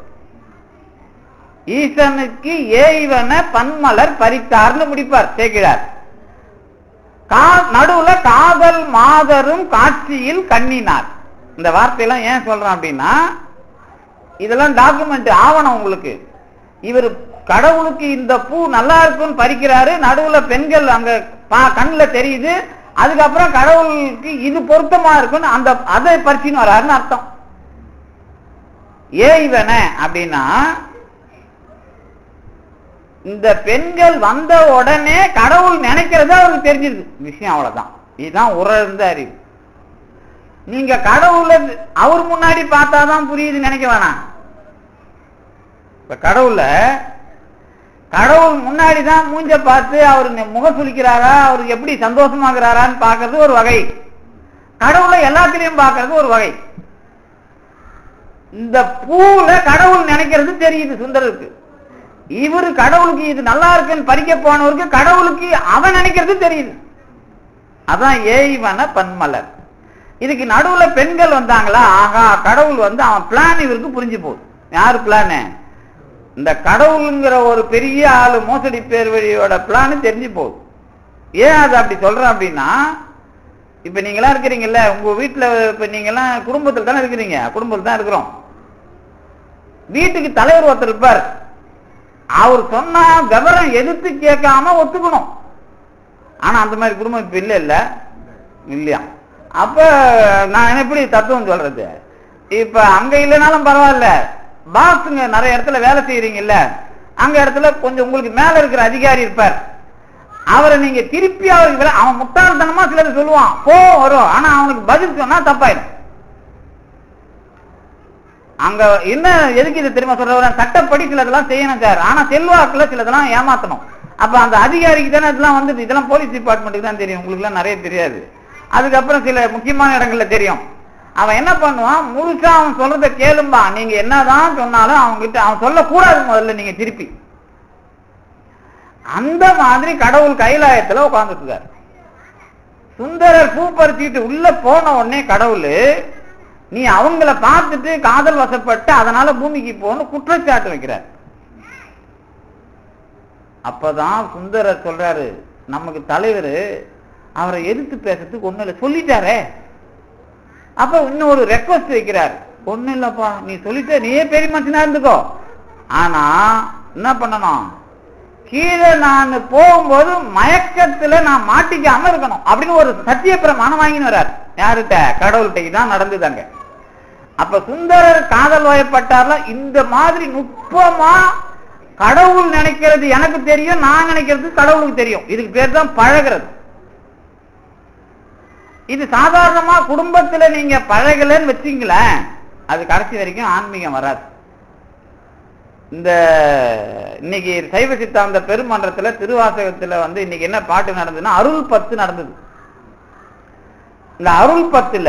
ஈசனுக்கு ஏய்வன பன்மலர் பறித்தார்னு முடிப்பார் சேர்க்கிறார் கா- நடுவுல காதல் மாதரும் காட்சியில் கண்ணினார் இந்த வார்த்தையெல்லாம் ஏன் சொல்றேன் அப்படின்னா இதெல்லாம் டாக்குமெண்ட் ஆவணம் உங்களுக்கு இவர் கடவுளுக்கு இந்த பூ நல்லா இருக்குன்னு பறிக்கிறாரு நடுவுல பெண்கள் அங்க பா- கண்ணுல தெரியுது அதுக்கப்புறம் கடவுளுக்கு இது பொருத்தமா இருக்குன்னு அந்த அதை பறிச்சுன்னு வராருன்னு அர்த்தம் ஏன் இவன அப்படின்னா இந்த பெண்கள் வந்த உடனே கடவுள் நினைக்கிறது அவருக்கு தெரிஞ்சிருக்கு விஷயம் அவ்வளவுதான் இதுதான் உணர்ந்த அறிவு நீங்க கடவுளை அவர் முன்னாடி பார்த்தாதான் புரியுது நினைக்க வேணாம் இப்ப கடவுள கடவுள் முன்னாடி தான் மூஞ்ச பார்த்து அவர் முகம் சுளிக்கிறாரா அவர் எப்படி சந்தோஷமாகிறாரான்னு பார்க்கறது ஒரு வகை கடவுளை எல்லாத்திலையும் பார்க்கறது ஒரு வகை இந்த பூல கடவுள் நினைக்கிறது தெரியுது சுந்தரருக்கு இவரு கடவுளுக்கு இது நல்லா இருக்குன்னு பறிக்க போனவருக்கு கடவுளுக்கு அவன் நினைக்கிறது தெரியுது அதான் ஏய்வன பன்மலர் இதுக்கு நடுவுல பெண்கள் வந்தாங்களா ஆகா கடவுள் வந்து அவன் பிளான் இவருக்கு புரிஞ்சு போகுது யாரு பிளானு இந்த கடவுளுங்கிற ஒரு பெரிய ஆளு மோசடி பேர் வழியோட பிளான் தெரிஞ்சு போகுது ஏன் அது அப்படி சொல்றேன் அப்படின்னா இப்ப நீங்களாம் இருக்கிறீங்கல்ல உங்க வீட்டுல இப்ப நீங்கெல்லாம் குடும்பத்துல தானே இருக்கிறீங்க குடும்பத்துல தான் இருக்கிறோம் வீட்டுக்கு தலைவர் ஒருத்தர் இருப்பார் அவர் சொன்னா விவரம் எதிர்த்து கேட்காம ஒத்துக்கணும் ஆனா அந்த மாதிரி குடும்பம் இப்ப இல்ல இல்ல இல்லையா அப்ப நான் எப்படி தத்துவம் சொல்றது இப்ப அங்க இல்லைனாலும் பரவாயில்ல பாஸுங்க நிறைய இடத்துல வேலை செய்யறீங்கல்ல அங்க இடத்துல கொஞ்சம் உங்களுக்கு மேல இருக்கிற அதிகாரி இருப்பார் அவரை நீங்க திருப்பி அவருக்கு வில- அவன் முட்டாள்தனமா சிலது சொல்லுவான் போ வரும் ஆனா அவனுக்கு பதில் சொன்னா தப்பாயிடும் அங்க என்ன எதுக்கு இது தெரியுமா சொல்றேன் சட்டப்படி சிலதெல்லாம் செய்யணும் சார் ஆனா செல்வாக்குல சிலதெல்லாம் ஏமாத்தணும் அப்ப அந்த அதிகாரிக்கு தானே இதெல்லாம் வந்து இதெல்லாம் போலீஸ் டிபார்ட்மெண்ட்டுக்கு தான் தெரியும் உங்களுக்கு எல்லாம் நிறைய தெரியாது அதுக்கப்புறம் சில முக்கியமான இடங்கள்ல தெரியும் அவன் என்ன பண்ணுவான் முழுசா அவன் சொல்றத கேளும்பா நீங்க என்னதான் சொன்னாலும் அவங்க கிட்ட அவன் சொல்லக்கூடாது முதல்ல நீங்க திருப்பி அந்த மாதிரி கடவுள் கைலாயத்துல உட்கார்ந்துட்டு இருக்காரு சுந்தரர் பூ பறிச்சுட்டு உள்ள போன உடனே கடவுள் நீ அவங்கள பார்த்துட்டு காதல் வசப்பட்டு அதனால பூமிக்கு போன்னு குற்றச்சாட்டு வைக்கிறார் அப்பதான் சுந்தரர் சொல்றாரு நமக்கு தலைவர் அவரை எதிர்த்து பேசுறதுக்கு ஒண்ணு இல்லை சொல்லிட்டாரே அப்ப இன்னொரு ரெக்வஸ்ட் வைக்கிறார் ஒண்ணும் இல்லப்பா நீ சொல்லிட்ட நீயே பெரிய மனுஷனா இருந்துக்கோ ஆனா என்ன பண்ணணும் கீழே நான் போகும்போது மயக்கத்துல நான் மாட்டிக்காம இருக்கணும் அப்படின்னு ஒரு சத்திய பிரமாணம் வாங்கின்னு வர்றார் யாருகிட்ட கடவுள்கிட்ட தான் நடந்தது அங்க அப்ப சுந்தரர் காதல் வயப்பட்டார்ல இந்த மாதிரி நுட்பமா கடவுள் நினைக்கிறது எனக்கு தெரியும் நான் நினைக்கிறது கடவுளுக்கு தெரியும் இதுக்கு பேர் தான் பழகிறது இது சாதாரணமா குடும்பத்துல நீங்க பழகலன்னு வச்சீங்களேன் அது கடைசி வரைக்கும் ஆன்மீகம் வராது இந்த இன்னைக்கு சைவ சித்தாந்த பெருமன்றத்துல திருவாசகத்துல வந்து இன்னைக்கு என்ன பாட்டு நடந்ததுன்னா அருள் பத்து நடந்தது இந்த அருள் பத்துல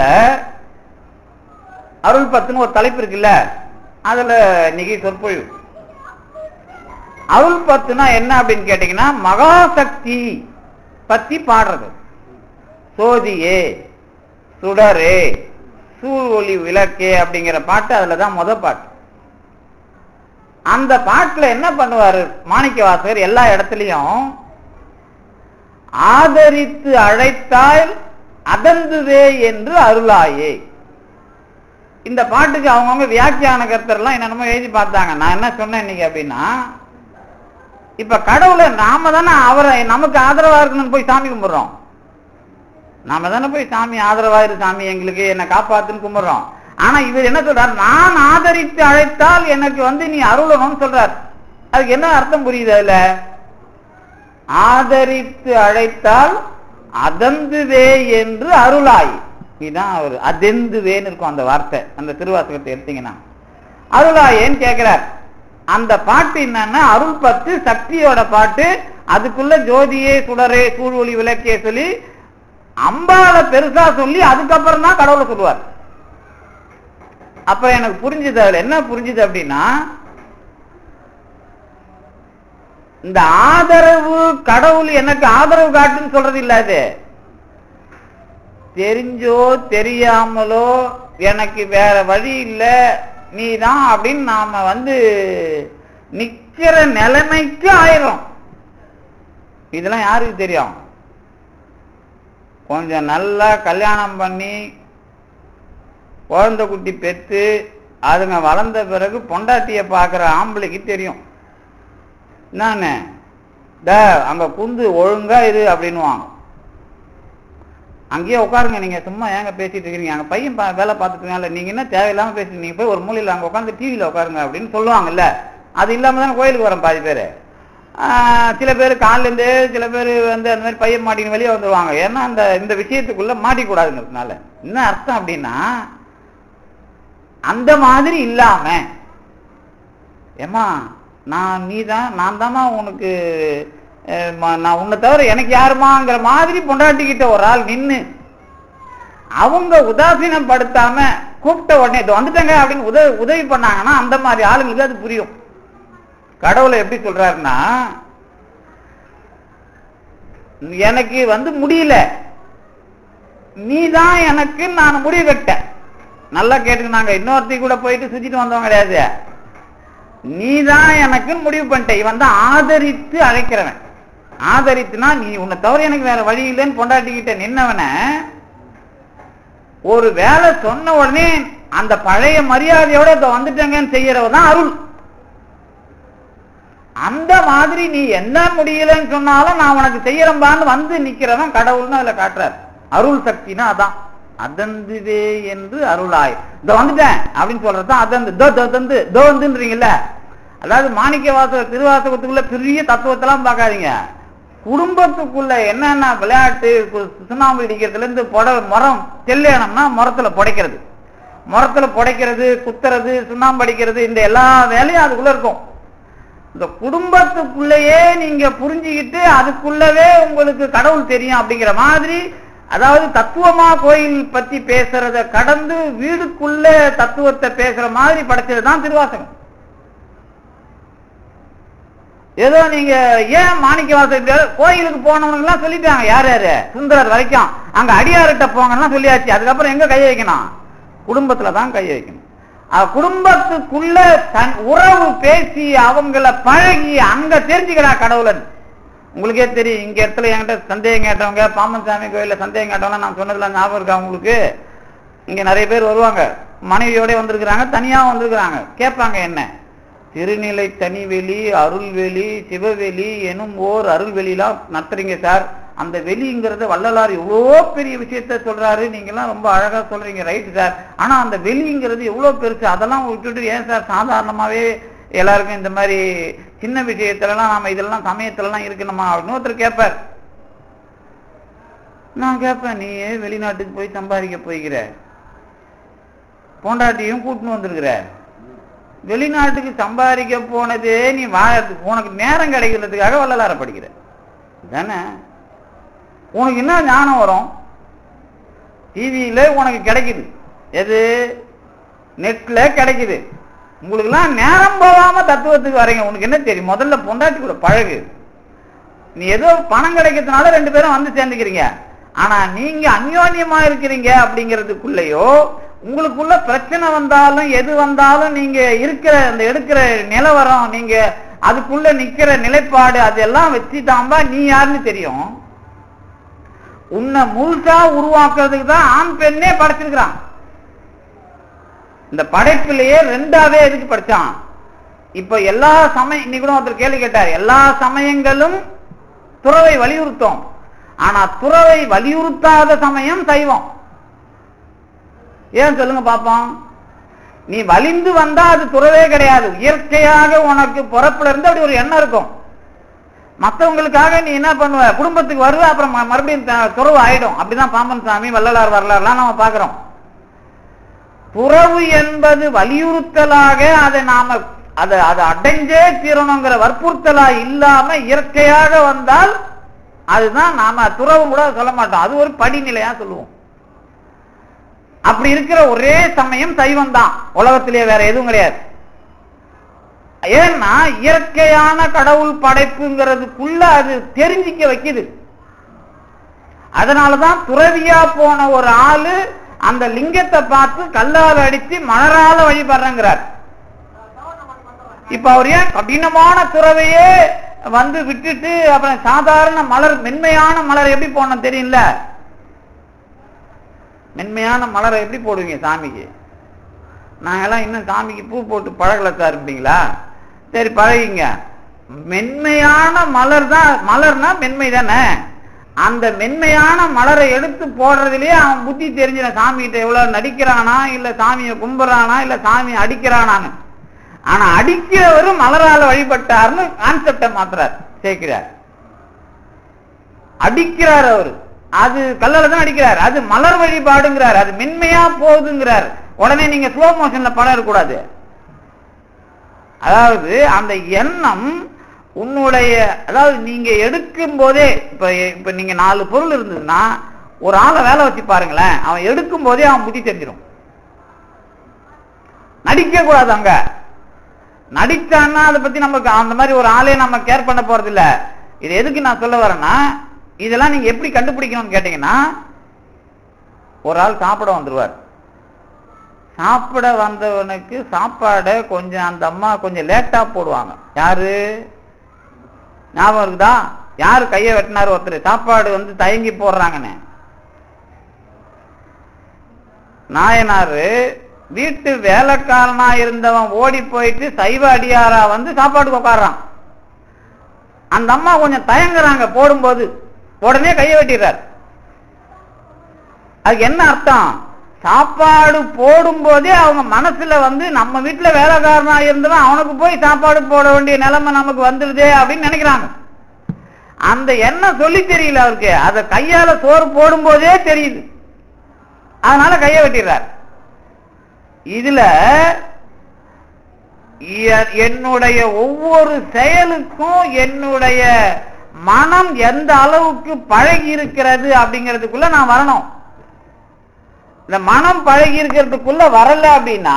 அருள் பத்துன்னு ஒரு தலைப்பு இருக்குல்ல அதுல இன்னைக்கு சொற்பொழிவு அருள் பத்துனா என்ன அப்படின்னு கேட்டீங்கன்னா மகாசக்தி பத்தி பாடுறது சோதியே சுடரே சூழ் ஒளி விளக்கே அப்படிங்கிற பாட்டு அதுலதான் முத பாட்டு அந்த பாட்டுல என்ன பண்ணுவாரு மாணிக்க வாசகர் எல்லா இடத்துலயும் ஆதரித்து அழைத்தால் அதந்துவே என்று அருளாயே இந்த பாட்டுக்கு அவங்கவுங்க வியாக்கியான கர்த்தர்லாம் என்னென்னமோ எழுதி பார்த்தாங்க நான் என்ன சொன்னேன் இன்னைக்கு அப்படின்னா இப்ப கடவுளை நாம தானே அவரை நமக்கு ஆதரவா இருக்கணும்னு போய் சாமி கும்பிடுறோம் நாம தானே போய் சாமி ஆதரவா இரு சாமி எங்களுக்கு என்ன காப்பாத்துன்னு கும்பிடுறோம் ஆனா இவர் என்ன சொல்றார் நான் ஆதரித்து அழைத்தால் எனக்கு வந்து நீ அருளணும்னு சொல்றார் அதுக்கு என்ன அர்த்தம் புரியுது அதுல ஆதரித்து அழைத்தால் அதந்துவே என்று அருளாய் இதுதான் அவர் அதெந்துவேன்னு இருக்கும் அந்த வார்த்தை அந்த திருவாசகத்தை எடுத்தீங்கன்னா அருளாயேன்னு கேட்கிறார் அந்த பாட்டு என்னன்னா அருள் பத்து சக்தியோட பாட்டு அதுக்குள்ள ஜோதியே சுடரே சூழ்வொளி விளக்கே சொல்லி அம்பால பெருசா சொல்லி அதுக்கப்புறம் தான் கடவுளை சொல்லுவார் அப்ப எனக்கு புரிஞ்சுது அதுல என்ன புரிஞ்சுது அப்படின்னா இந்த ஆதரவு கடவுள் எனக்கு ஆதரவு காட்டுன்னு சொல்றது இல்ல அது தெரிஞ்சோ தெரியாமலோ எனக்கு வேற வழி இல்ல நீ தான் அப்படின்னு நாம வந்து நிக்கிற நிலைமைக்கு ஆயிரும் இதெல்லாம் யாருக்கு தெரியும் கொஞ்சம் நல்லா கல்யாணம் பண்ணி குழந்தை குட்டி பெற்று அதுங்க வளர்ந்த பிறகு பொண்டாட்டிய பார்க்குற ஆம்பளைக்கு தெரியும் என்னன்னு ட அங்க குந்து ஒழுங்கா இரு அப்படின்னுவாங்க அங்கேயே உட்காருங்க நீங்க சும்மா ஏங்க பேசிட்டு இருக்கீங்க அங்க பையன் பா- வேலை பார்த்துட்டு இருக்காங்கல்ல நீங்க என்ன தேவையில்லாம பேசிட்டு நீங்க போய் ஒரு மூலையில அங்க உட்காந்து டிவியில உட்காருங்க அப்படின்னு சொல்லுவாங்கல்ல அது இல்லாம தானே கோயிலுக்கு வரேன் பாதி பேர் சில பேர் காலில இருந்து சில பேர் வந்து அந்த மாதிரி பையன் மாட்டின்னு வெளியே வந்துருவாங்க ஏன்னா அந்த இந்த விஷயத்துக்குள்ள மாட்டிக்கூடாதுங்கிறதுனால என்ன அர்த்தம் அப்படின்னா அந்த மாதிரி இல்லாம ஏமா நான் நீ தான் நான் தாம்மா உனக்கு அஹ், ம- நான் உன்னை தவிர எனக்கு யாருமாங்கிற மாதிரி பொண்டாட்டிக்கிட்ட ஒரு ஆள் நின்னு அவங்க உதாசீனப்படுத்தாம கூப்பிட்ட உடனே இது வந்துட்டங்க அப்படின்னு உதவி உதவி பண்ணாங்கன்னா அந்த மாதிரி ஆளுங்களுக்கு அது புரியும் கடவுளை எப்படி சொல்றாருன்னா எனக்கு வந்து முடியல நீ தான் எனக்கு நான் முடிவு கட்டேன் நல்லா கேட்டுக்கினாங்க இன்னொருத்தி கூட போயிட்டு சுத்திட்டு வந்தவங்க கிடையாது நீ தான் எனக்கு முடிவு பண்ணிட்ட இவன் தான் ஆதரித்து அழைக்கிறவன் ஆதரித்துனா நீ உன்னை தவிர எனக்கு வேற வழி இல்லைன்னு பொண்டாட்டிக்கிட்ட நின்னவன ஒரு வேலை சொன்ன உடனே அந்த பழைய மரியாதையோட இத வந்துட்டங்கன்னு செய்யறவ தான் அருள் அந்த மாதிரி நீ என்ன முடியலன்னு சொன்னாலும் நான் உனக்கு செய்யறம்பான்னு வந்து நிக்கிறவன் கடவுள்னு அதுல காட்டுறார் அருள் சக்தினா அதான் அதந்துவே என்று அருளாய் இதோ வந்துட்டேன் அப்படின்னு சொல்றதுதான் அதந்து தோ தோ தந்து தோ வந்துன்றீங்கல்ல அதாவது மாணிக்க வாசக திருவாசகத்துக்குள்ள பெரிய தத்துவத்தெல்லாம் பார்க்காதீங்க குடும்பத்துக்குள்ள என்னென்ன விளையாட்டு கு- சுண்ணாம்பு இடிக்கிறதுல இருந்து புட மரம் தெல்லேனம்னா மரத்துல புடைக்கிறது மரத்துல புடைக்கிறது குத்துறது சுண்ணாம்பு அடிக்கிறது இந்த எல்லா வேலையும் அதுக்குள்ள இருக்கும் இந்த குடும்பத்துக்குள்ளேயே நீங்க புரிஞ்சுக்கிட்டு அதுக்குள்ளவே உங்களுக்கு கடவுள் தெரியும் அப்படிங்கிற மாதிரி அதாவது தத்துவமா கோயில் பத்தி பேசுறத கடந்து வீடுக்குள்ள தத்துவத்தை பேசுற மாதிரி படைச்சதுதான் திருவாசகம் ஏதோ நீங்க ஏன் மாணிக்க வாசகர் கோயிலுக்கு போனவங்க எல்லாம் சொல்லிட்டாங்க யார் யாரு சுந்தரர் வரைக்கும் அங்க அடியார்கிட்ட போங்கன்னா சொல்லியாச்சு அதுக்கப்புறம் எங்க கை வைக்கணும் குடும்பத்துல தான் கை வைக்கணும் அஹ் குடும்பத்துக்குள்ள தன் உறவு பேசி அவங்கள பழகி அங்க தெரிஞ்சுக்கிறா கடவுளன் உங்களுக்கே தெரியும் இங்க இடத்துல என்கிட்ட சந்தேகம் கேட்டவங்க பாம்பன் சாமி கோயில்ல சந்தேகம் கேட்டவங்க நான் சொன்னதுல ஞாபகம் இருக்கா உங்களுக்கு இங்க நிறைய பேர் வருவாங்க மனைவியோட வந்திருக்கிறாங்க தனியா வந்திருக்கிறாங்க கேட்பாங்க என்ன திருநிலை தனிவெளி அருள்வெளி சிவவெளி எனும் ஓர் அருள்வெளிலாம் நடத்துறீங்க சார் அந்த வெளிங்கிறத வள்ளலார் எவ்வளோ பெரிய விஷயத்த சொல்றாரு நீங்கெல்லாம் ரொம்ப அழகா சொல்றீங்க ரைட் சார் ஆனா அந்த வெளிங்கிறது எவ்வளவு பெருசு அதெல்லாம் விட்டுட்டு ஏன் சார் சாதாரணமாவே எல்லாருக்கும் இந்த மாதிரி சின்ன விஷயத்துலலாம் நாம இதெல்லாம் சமயத்துலலாம் இருக்கணுமா அப்படின்னு ஒருத்தர் கேட்பார் நான் கேட்பேன் நீ ஏன் வெளிநாட்டுக்கு போய் சம்பாதிக்க போய்கிற பொண்டாட்டியும் கூட்டின்னு வந்திருக்கிற வெளிநாட்டுக்கு சம்பாதிக்க போனதே நீ வாழறதுக்கு உனக்கு நேரம் கிடைக்கிறதுக்காக வள்ளலார படிக்கிற தானே உனக்கு என்ன ஞானம் வரும் டிவியில உனக்கு கிடைக்குது எது நெட்ல கிடைக்குது உங்களுக்குலாம் நேரம் போகாம தத்துவத்துக்கு வரீங்க உனக்கு என்ன தெரியும் முதல்ல பொண்டாட்டி கூட பழகு நீ ஏதோ பணம் கிடைக்கிறதுனால ரெண்டு பேரும் வந்து சேர்ந்துக்கிறீங்க ஆனா நீங்க அந்யோன்யமா இருக்கிறீங்க அப்படிங்கிறதுக்குள்ளேயோ உங்களுக்குள்ள பிரச்சனை வந்தாலும் எது வந்தாலும் நீங்க இருக்கிற அந்த எடுக்கிற நிலவரம் நீங்க அதுக்குள்ள நிக்கிற நிலைப்பாடு அதெல்லாம் வச்சு தாம்பா நீ யாருன்னு தெரியும் உன்னை முழுசா உருவாக்குறதுக்கு தான் ஆண் பெண்ணே படைச்சிருக்கிறான் இந்த படைப்பிலேயே ரெண்டாவே எதுக்கு படிச்சான் இப்ப எல்லா சமயம் இன்னைக்கு கூட ஒருத்தர் கேள்வி கேட்டார் எல்லா சமயங்களும் துறவை வலியுறுத்தும் ஆனா துறவை வலியுறுத்தாத சமயம் சைவம் ஏன் சொல்லுங்க பாப்போம் நீ வலிந்து வந்தா அது துறவே கிடையாது இயற்கையாக உனக்கு பிறப்புல இருந்து அப்படி ஒரு எண்ணம் இருக்கும் மத்தவங்களுக்காக நீ என்ன பண்ணுவ குடும்பத்துக்கு வருவ அப்புறம் ம- மறுபடியும் த- துறவு ஆயிடும் அப்படிதான் பாம்பன் சாமி வள்ளலார் வரலாறுலாம் நம்ம பாக்குறோம் துறவு என்பது வலியுறுத்தலாக அதை நாம அதை அதை அடைஞ்சே தீரணுங்கிற வற்புறுத்தலா இல்லாம இயற்கையாக வந்தால் அதுதான் நாம துறவு கூட சொல்ல மாட்டோம் அது ஒரு படிநிலையா சொல்லுவோம் அப்படி இருக்கிற ஒரே சமயம் சைவம் தான் உலகத்திலேயே வேற எதுவும் கிடையாது ஏன்னா இயற்கையான கடவுள் படைப்புங்கிறதுக்குள்ள அது தெரிஞ்சிக்க வைக்குது அதனாலதான் துறவியா போன ஒரு ஆளு அந்த லிங்கத்தை பார்த்து கல்லால் அடிச்சு மலரால வழிபடுறங்கிறார் இப்ப அவர் ஏன் கடினமான துறவையே வந்து விட்டுட்டு அப்புறம் சாதாரண மலர் மென்மையான மலர் எப்படி போடணும் தெரியும்ல மென்மையான மலரை எப்படி போடுவீங்க சாமிக்கு நாங்கெல்லாம் இன்னும் சாமிக்கு பூ போட்டு பழகல சார் இருப்பீங்களா சரி பழகிங்க மென்மையான மலர் தான் மலர்னா மென்மை தானே அந்த மென்மையான மலரை எடுத்து போடுறதுலயே அவன் புத்தி தெரிஞ்சிட சாமி கிட்ட எவ்வளவு நடிக்கிறானா இல்ல சாமியை கும்புறானா இல்ல சாமியை அடிக்கிறானான்னு ஆனா அடிக்கிறவரு மலரால வழிபட்டார்னு கான்செப்டை மாத்துறார் சேர்க்கிறார் அடிக்கிறார் அவரு அது கல்லால தான் அடிக்கிறார் அது மலர் வழிபாடுங்கிறார் அது மென்மையா போகுதுங்கிறார் உடனே நீங்க ஸ்லோ மோஷன்ல படம் இருக்கக்கூடாது அதாவது அந்த எண்ணம் உன்னுடைய அதாவது நீங்க எடுக்கும் போதே இப்ப இப்ப நீங்க நாலு பொருள் இருந்ததுன்னா ஒரு ஆளை வேலை வச்சு பாருங்களேன் அவன் எடுக்கும் போதே அவன் புத்தி தெரிஞ்சிடும் நடிக்க கூடாது அங்க நடிச்சான்னா அதை பத்தி நமக்கு அந்த மாதிரி ஒரு ஆளே நம்ம கேர் பண்ண போறது இல்ல இது எதுக்கு நான் சொல்ல வரேன்னா இதெல்லாம் நீங்க எப்படி கண்டுபிடிக்கணும்னு கேட்டீங்கன்னா ஒரு ஆள் சாப்பிட வந்துருவார் சாப்பிட வந்தவனுக்கு சாப்பாடை கொஞ்சம் அந்த அம்மா கொஞ்சம் லேட்டா போடுவாங்க யாரு ஞாபகம் இருக்குதா யாரு கையை வெட்டினாரு ஒருத்தர் சாப்பாடு வந்து தயங்கி போடுறாங்கன்னு நாயனாரு வீட்டு வேலைக்காரனா இருந்தவன் ஓடி போயிட்டு சைவ அடியாரா வந்து சாப்பாட்டுக்கு உட்கார்றான் அந்த அம்மா கொஞ்சம் தயங்குறாங்க போடும்போது உடனே கையை வெட்டிடுறார் அதுக்கு என்ன அர்த்தம் சாப்பாடு போடும்போதே அவங்க மனசுல வந்து நம்ம வீட்டுல வேலைக்காரனா இருந்தவன் அவனுக்கு போய் சாப்பாடு போட வேண்டிய நிலைமை நமக்கு வந்துடுதே அப்படின்னு நினைக்கிறாங்க அந்த எண்ணம் சொல்லி தெரியல அவருக்கு அத கையால சோறு போடும்போதே தெரியுது அதனால கையை வெட்டிடுறார் இதுல எ- என்னுடைய ஒவ்வொரு செயலுக்கும் என்னுடைய மனம் எந்த அளவுக்கு பழகி இருக்கிறது அப்படிங்கிறதுக்குள்ள நான் வரணும் இந்த மனம் பழகி இருக்கிறதுக்குள்ள வரல அப்படின்னா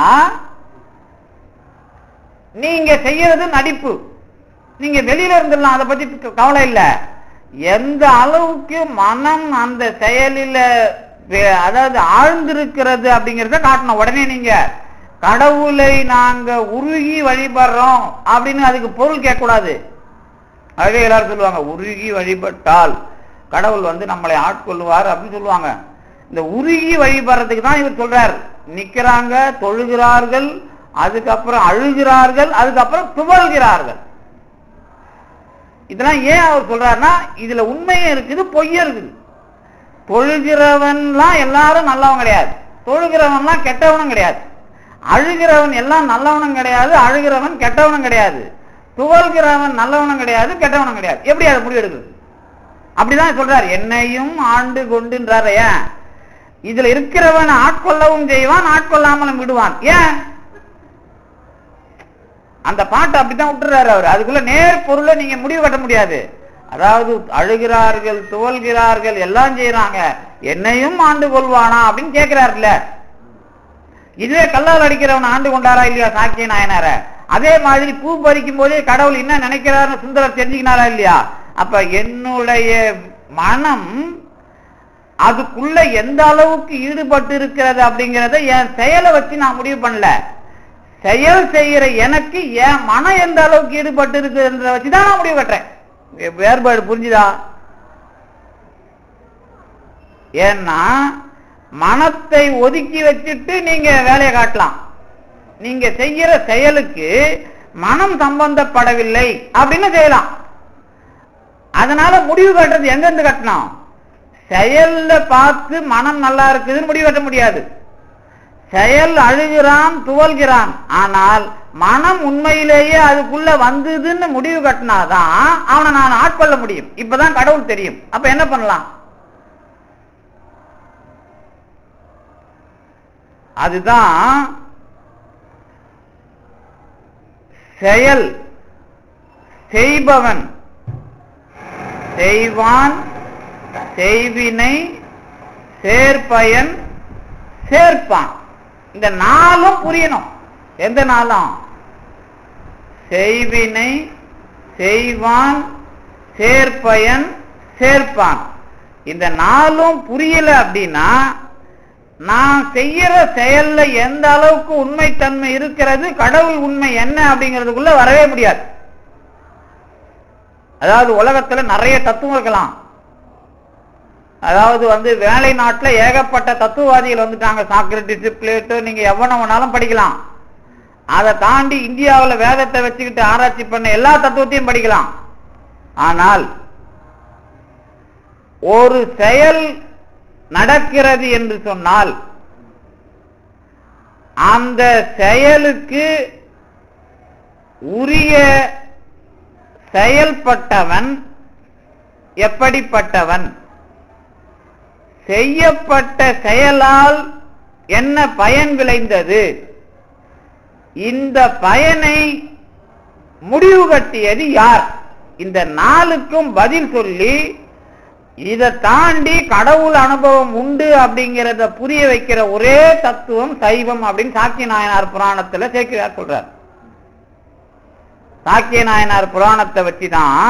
நீங்க செய்யறது நடிப்பு நீங்க வெளியில இருந்துடலாம் அதை பத்தி க- கவலை இல்ல எந்த அளவுக்கு மனம் அந்த செயலில வே- அதாவது ஆழ்ந்திருக்கிறது அப்படிங்கறத காட்டணும் உடனே நீங்க கடவுளை நாங்க உருகி வழிபடுறோம் அப்படின்னு அதுக்கு பொருள் கேட்க கூடாது அதுவே எல்லாரும் சொல்லுவாங்க உருகி வழிபட்டால் கடவுள் வந்து நம்மளை ஆட்கொள்ளுவார் அப்படின்னு சொல்லுவாங்க இந்த உருகி வழிபடுறதுக்கு தான் இவர் சொல்றார் நிக்கிறாங்க தொழுகிறார்கள் அதுக்கப்புறம் அழுகிறார்கள் அதுக்கப்புறம் துவல்கிறார்கள் இதெல்லாம் ஏன் அவர் சொல்றாருன்னா இதுல உண்மையும் இருக்குது பொய்யும் இருக்குது தொழுகிறவன்லாம் எல்லாரும் நல்லவன் கிடையாது தொழுகிறவன்லாம் கெட்டவனும் கிடையாது அழுகிறவன் எல்லாம் நல்லவனும் கிடையாது அழுகிறவன் கெட்டவனும் கிடையாது துவல்கிறவன் நல்லவனும் கிடையாது கெட்டவனும் கிடையாது எப்படி அதை முடிவெடுக்குது அப்படிதான் சொல்றாரு என்னையும் ஆண்டு கொண்டுன்றாரு ஏன் இதுல இருக்கிறவன் ஆட்கொள்ளவும் செய்வான் ஆட்கொள்ளாமலும் விடுவான் ஏன் அந்த பாட்டை அப்படித்தான் விட்டுறாரு அவர் அதுக்குள்ள நேர் பொருளை நீங்க முடிவு கட்ட முடியாது அதாவது அழுகிறார்கள் துவல்கிறார்கள் எல்லாம் செய்யறாங்க என்னையும் ஆண்டு கொள்வானா அப்படின்னு கேட்கிறாருல்ல இதுவே கல்லால் அடிக்கிறவன் ஆண்டு கொண்டாரா இல்லையா சாக்கிய நாயனார அதே மாதிரி பூ பறிக்கும் போதே கடவுள் என்ன நினைக்கிறாருன்னு சுந்தரர் தெரிஞ்சுக்கினாரா இல்லையா அப்ப என்னுடைய மனம் அதுக்குள்ள எந்த அளவுக்கு ஈடுபட்டு இருக்கிறது அப்படிங்கறத என் செயலை வச்சு நான் முடிவு பண்ணல செயல் செய்யற எனக்கு என் மனம் எந்த அளவுக்கு ஈடுபட்டு இருக்குன்றத வச்சுதான் நான் முடிவு கட்டுறேன் வேறுபாடு புரிஞ்சுதா ஏன்னா மனத்தை ஒதுக்கி வச்சுட்டு நீங்க வேலையை காட்டலாம் நீங்க செய்யற செயலுக்கு மனம் சம்பந்தப்படவில்லை அப்படின்னு செய்யலாம் அதனால முடிவு கட்டுறது எங்க இருந்து கட்டணும் செயல்ல பார்த்து மனம் நல்லா இருக்குதுன்னு முடிவு கட்ட முடியாது செயல் அழுகிறான் துவல்கிறான் ஆனால் மனம் உண்மையிலேயே அதுக்குள்ள வந்ததுன்னு முடிவு கட்டினாதான் அவனை நான் ஆட்கொள்ள முடியும் இப்பதான் கடவுள் தெரியும் அப்ப என்ன பண்ணலாம் அதுதான் செயல் செய்பவன் செய்வான் செய்வினை சேர்ப்பயன் சேர்ப்பான் இந்த நாளும் புரியணும் எந்த நாளும் செய்வினை செய்வான் சேர்ப்பயன் சேர்ப்பான் இந்த நாளும் புரியல அப்படின்னா நான் செய்யற செயல்ல எந்த அளவுக்கு உண்மைத்தன்மை இருக்கிறது கடவுள் உண்மை என்ன அப்படிங்கிறதுக்குள்ள வரவே முடியாது அதாவது உலகத்துல நிறைய தத்துவம் இருக்கலாம் அதாவது வந்து வேலை நாட்டுல ஏகப்பட்ட தத்துவவாதிகள் வந்துட்டாங்க சாக்ரட்டிஸ் பிளேட்டோ நீங்க எவன வேணாலும் படிக்கலாம் அதை தாண்டி இந்தியாவில் வேதத்தை வச்சுக்கிட்டு ஆராய்ச்சி பண்ண எல்லா தத்துவத்தையும் படிக்கலாம் ஆனால் ஒரு செயல் நடக்கிறது என்று சொன்னால் அந்த செயலுக்கு உரிய செயல்பட்டவன் எப்படிப்பட்டவன் செய்யப்பட்ட செயலால் என்ன பயன் விளைந்தது இந்த பயனை முடிவு கட்டியது யார் இந்த நாளுக்கும் பதில் சொல்லி இதை தாண்டி கடவுள் அனுபவம் உண்டு அப்படிங்கிறத புரிய வைக்கிற ஒரே தத்துவம் சைவம் அப்படின்னு சாக்கிய நாயனார் புராணத்துல சேர்க்கிறார் சொல்றார் சாக்கிய நாயனார் புராணத்தை வச்சுதான்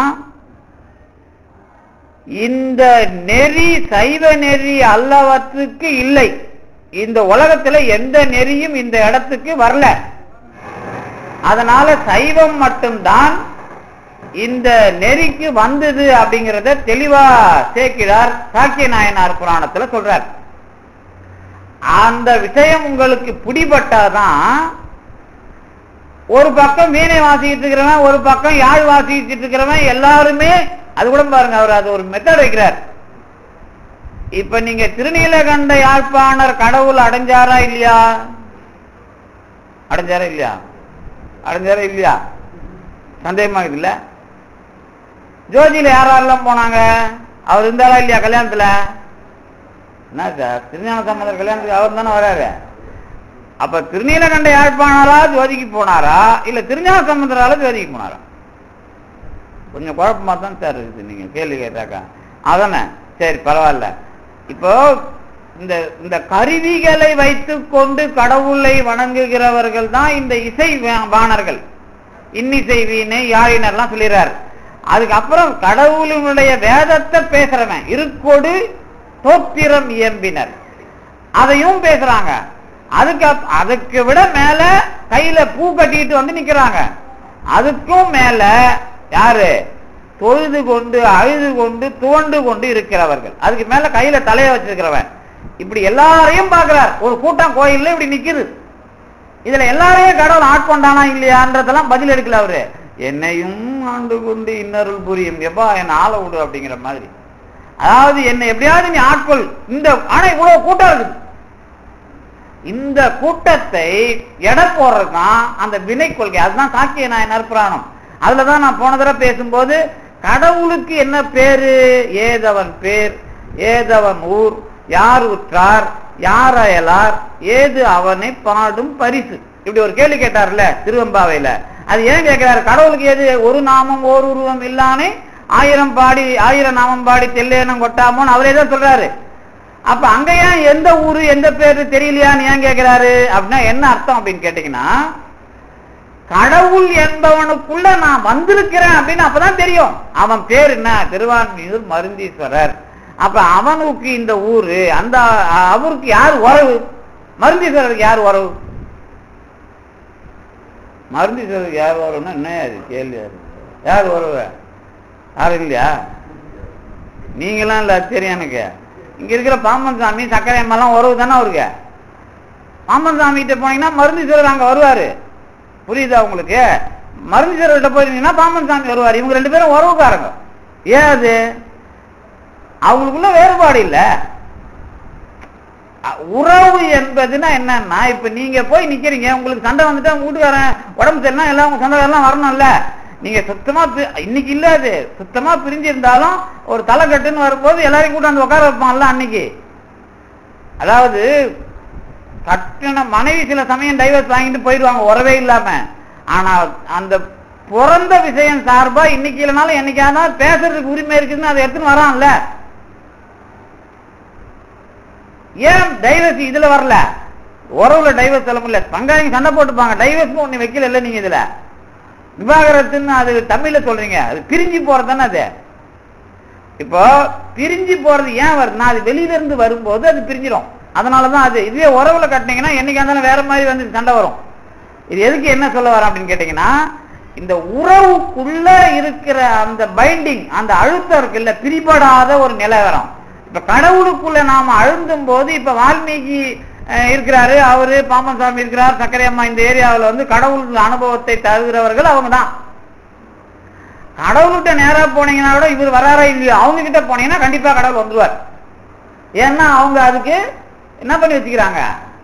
இந்த நெறி சைவ நெறி அல்லவற்றுக்கு இல்லை இந்த உலகத்துல எந்த நெறியும் இந்த இடத்துக்கு வரல அதனால சைவம் மட்டும்தான் இந்த நெறிக்கு வந்தது அப்படிங்கறத தெளிவா சேர்க்கிறார் சாக்கிய நாயனார் புராணத்துல சொல்றார் அந்த விஷயம் உங்களுக்கு பிடிபட்டாதான் ஒரு பக்கம் வீணை வாசிக்கிட்டு இருக்கிறவன் ஒரு பக்கம் யாழ் வாசிக்கிட்டு இருக்கிறவன் எல்லாருமே அது கூட பாருங்க அவர் அது ஒரு மெத்தட் வைக்கிறார் இப்ப நீங்க திருநீலகண்ட யாழ்ப்பாணர் கடவுள் அடைஞ்சாரா இல்லையா அடைஞ்சாரா இல்லையா அடைஞ்சாரா இல்லையா சந்தேகமா இல்ல ஜோதியில யாரெல்லாம் போனாங்க அவர் இருந்தாரா இல்லையா கல்யாணத்துல என்ன சார் திருஞான சம்பந்தர் கல்யாணத்துக்கு அவர் தானே வராரு அப்ப திருநீலகண்ட யாழ்ப்பாணரா ஜோதிக்கு போனாரா இல்ல திருஞான சம்பந்தரால ஜோதிக்கு போனாரா கொஞ்சம் குழப்பமா தான் சார் இருக்குது நீங்க கேள்வி கேட்டாக்கா அதானே சரி பரவாயில்ல இப்போ இந்த இந்த கருவிகளை வைத்துக் கொண்டு கடவுளை வணங்குகிறவர்கள் தான் இந்த இசை வா- வாணர்கள் இன்னிசை வீணை யாழினர்லாம் சொல்லிடுறாரு அதுக்கப்புறம் கடவுளினுடைய வேதத்தை பேசுறவன் இருக்கொடு தோத்திரம் இயம்பினர் அதையும் பேசுறாங்க அதுக்கு அப்- அதுக்கு விட மேல கையில பூ கட்டிட்டு வந்து நிக்கிறாங்க அதுக்கும் மேல யாரு தொழுது கொண்டு அழுது கொண்டு துவண்டு கொண்டு இருக்கிறவர்கள் அதுக்கு மேல கையில தலைய வச்சிருக்கிறவன் இப்படி எல்லாரையும் பார்க்கிறார் ஒரு கூட்டம் கோயில்ல இப்படி நிக்குது இதுல எல்லாரையும் கடவுள் ஆட்கொண்டானா இல்லையான்றதெல்லாம் பதில் எடுக்கல அவரு என்னையும் ஆண்டு கொண்டு இன்னருள் புரியும் எப்பா என்ன ஆள விடு அப்படிங்கிற மாதிரி அதாவது என்ன எப்படியாவது நீ ஆட்கொள் இந்த ஆனா இவ்வளவு கூட்டம் இருக்குது இந்த கூட்டத்தை எடை போடுறதுதான் அந்த வினை கொள்கை அதுதான் சாக்கிய நாயனார் புராணம் அதுலதான் நான் போன தடவை பேசும்போது கடவுளுக்கு என்ன பேரு ஏதவன் பேர் ஏதவன் ஊர் யார் உற்றார் யார் அயலார் ஏது அவனை பாடும் பரிசு இப்படி ஒரு கேள்வி கேட்டார்ல திருவெம்பாவையில அது ஏன் கேட்கிறாரு கடவுளுக்கு எது ஒரு நாமம் ஓர் உருவம் இல்லானே ஆயிரம் பாடி ஆயிரம் நாமம் பாடி தெல்லேனம் கொட்டாமோன்னு அவரே தான் சொல்றாரு அப்ப அங்க ஏன் எந்த ஊரு எந்த பேரு தெரியலையான்னு ஏன் கேட்கிறாரு அப்படின்னா என்ன அர்த்தம் அப்படின்னு கேட்டீங்கன்னா கடவுள் என்பவனுக்குள்ள நான் வந்திருக்கிறேன் அப்படின்னு அப்பதான் தெரியும் அவன் பேர் என்ன திருவான்மியூர் மருந்தீஸ்வரர் அப்ப அவனுக்கு இந்த ஊரு அந்த அவருக்கு யார் உறவு மருந்தீஸ்வரருக்கு யார் உறவு மருந்தீஸ்வரருக்கு யார் உறவுன்னா என்ன அது கேள்வி அது யார் உறவு யாரும் இல்லையா நீங்களாம் இல்ல அது தெரியும் எனக்கு இங்க இருக்கிற பாம்பன் சாமி சக்கரை அம்மாலாம் உறவு தானே அவருக்கு பாம்பன் சாமி கிட்ட போனீங்கன்னா மருந்தீஸ்வரர் அங்க வருவாரு புரியுதா உங்களுக்கு மருந்தீஸ்வரர்கிட்ட போயிருந்தீங்கன்னா பாம்பன் சாமி வருவார் இவங்க ரெண்டு பேரும் உறவுக்காரங்க ஏன் அது அவங்களுக்குள்ள வேறுபாடு இல்ல அ- உறவு என்பதுன்னா என்னன்னா இப்ப நீங்க போய் நிக்கிறீங்க உங்களுக்கு சண்டை வந்துட்டா உங்க வீட்டுக்காரன் உடம்பு சரியில்லைனா எல்லாம் உங்க சொந்தக்காரெல்லாம் வரணும்ல நீங்க சுத்தமா பி- இன்னைக்கு இல்ல அது சுத்தமா பிரிஞ்சு இருந்தாலும் ஒரு தலைக்கட்டுன்னு வரும்போது எல்லாரையும் கூட்டு வந்து உட்கார வைப்பான்ல அன்னைக்கு அதாவது கட்டின மனைவி சில சமயம் டைவர்ஸ் வாங்கிட்டு போயிடுவாங்க உறவே இல்லாம ஆனா அந்த பிறந்த விஷயம் சார்பா இன்னைக்கு இல்லைனாலும் என்னைக்காவது பேசுறதுக்கு உரிமை இருக்குதுன்னு அதை எடுத்துன்னு வரான்ல ஏன் டைவர்ஸ் இதுல வரல உறவுல டைவர்ஸ் சொல்ல முடியல பங்காளிங்க சண்டை போட்டுப்பாங்க டைவர்ஸ் ஒண்ணு வைக்கல இல்ல நீங்க இதுல விவாகரத்துன்னு அது தமிழ்ல சொல்றீங்க அது பிரிஞ்சு போறது தானே அது இப்போ பிரிஞ்சு போறது ஏன் வருதுன்னா அது வெளியில இருந்து வரும்போது அது பிரிஞ்சிடும் அதனாலதான் அது இதுவே உறவுல கட்டினீங்கன்னா என்னைக்கா இருந்தாலும் வேற மாதிரி வந்து சண்டை வரும் இது எதுக்கு என்ன சொல்ல வரேன் அப்படின்னு கேட்டீங்கன்னா இந்த உறவுக்குள்ள இருக்கிற அந்த பைண்டிங் அந்த அழுத்தம் இருக்குல்ல பிரிபடாத ஒரு நிலவரம் இப்ப கடவுளுக்குள்ள நாம அழுந்தும் போது இப்ப வால்மீகி அஹ், இருக்கிறாரு அவரு பாம்பன் சாமி இருக்கிறார் சக்கரை அம்மா இந்த ஏரியாவுல வந்து கடவுள் அனுபவத்தை தருகிறவர்கள் அவங்க தான் கடவுள்கிட்ட நேரா போனீங்கன்னா கூட இவர் வராரா இல்லையோ அவங்க கிட்ட போனீங்கன்னா கண்டிப்பா கடவுள் வந்துருவார் ஏன்னா அவங்க அதுக்கு என்ன பண்ணி வச்சுக்கிறாங்க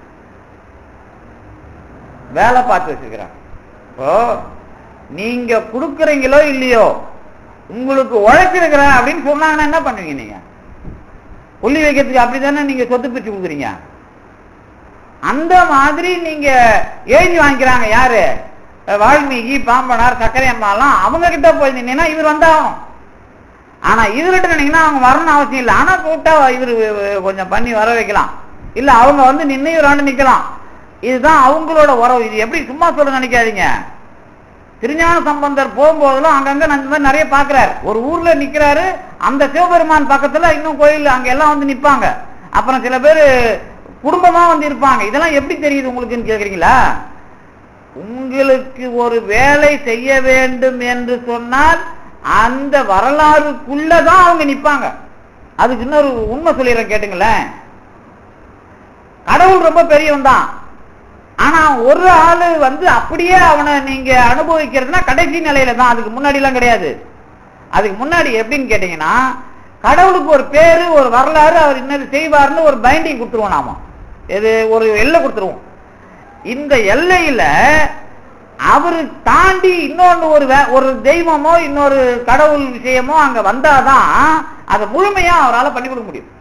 வேலை பார்த்து வச்சிருக்கிறாங்க இப்போ நீங்க கொடுக்குறீங்களோ இல்லையோ உங்களுக்கு உழைச்சிருக்கிறேன் அப்படின்னு சொன்னாங்கன்னா என்ன பண்ணுவீங்க நீங்க புள்ளி வைக்கிறதுக்கு அப்படிதானே நீங்க சொத்து பிரிச்சு கொடுக்குறீங்க அந்த மாதிரி நீங்க எழுதி வாங்கிக்கிறாங்க யாரு அஹ் வால்மீகி பாம்பனார் சக்கரை அம்மாலாம் அவங்க கிட்ட போய் நின்னீங்கன்னா இவர் வந்தாகும் ஆனா இவர்கிட்ட நின்னீங்கன்னா அவங்க வரணும்னு அவசியம் இல்லை ஆனா கூப்பிட்டா இவர் கொஞ்சம் பண்ணி வர வைக்கலாம் இல்ல அவங்க வந்து நின்று இவர் ஆண்டு நிக்கலாம் இதுதான் அவங்களோட உறவு இது எப்படி சும்மா சொல்ல நினைக்காதீங்க திருஞான சம்பந்தர் போகும்போதெல்லாம் அங்கங்க நான் இந்த மாதிரி நிறைய பாக்குறாரு ஒரு ஊர்ல நிக்கிறாரு அந்த சிவபெருமான் பக்கத்துல இன்னும் கோயில் அங்க எல்லாம் வந்து நிப்பாங்க அப்புறம் சில பேர் குடும்பமா வந்து இருப்பாங்க இதெல்லாம் எப்படி தெரியுது உங்களுக்குன்னு கேக்குறீங்களா உங்களுக்கு ஒரு வேலை செய்ய வேண்டும் என்று சொன்னால் அந்த வரலாறுக்குள்ளதான் அவங்க நிப்பாங்க அதுக்கு இன்னொரு உண்மை சொல்லிடுறேன் கேட்டுங்களேன் கடவுள் ரொம்ப பெரியவன் தான் ஆனா ஒரு ஆளு வந்து அப்படியே அவனை நீங்க அனுபவிக்கிறதுனா கடைசி நிலையில தான் அதுக்கு முன்னாடி எல்லாம் கிடையாது அதுக்கு முன்னாடி எப்படின்னு கேட்டீங்கன்னா கடவுளுக்கு ஒரு பேரு ஒரு வரலாறு அவர் இன்னது செய்வார்னு ஒரு பைண்டிங் கொடுத்துருவோம் நாம இது ஒரு எல்லை கொடுத்துருவோம் இந்த எல்லையில அவரு தாண்டி இன்னொன்னு ஒரு வே- ஒரு தெய்வமோ இன்னொரு கடவுள் விஷயமோ அங்க வந்தாதான் அதை முழுமையா அவரால் பண்ணி கொடுக்க முடியும்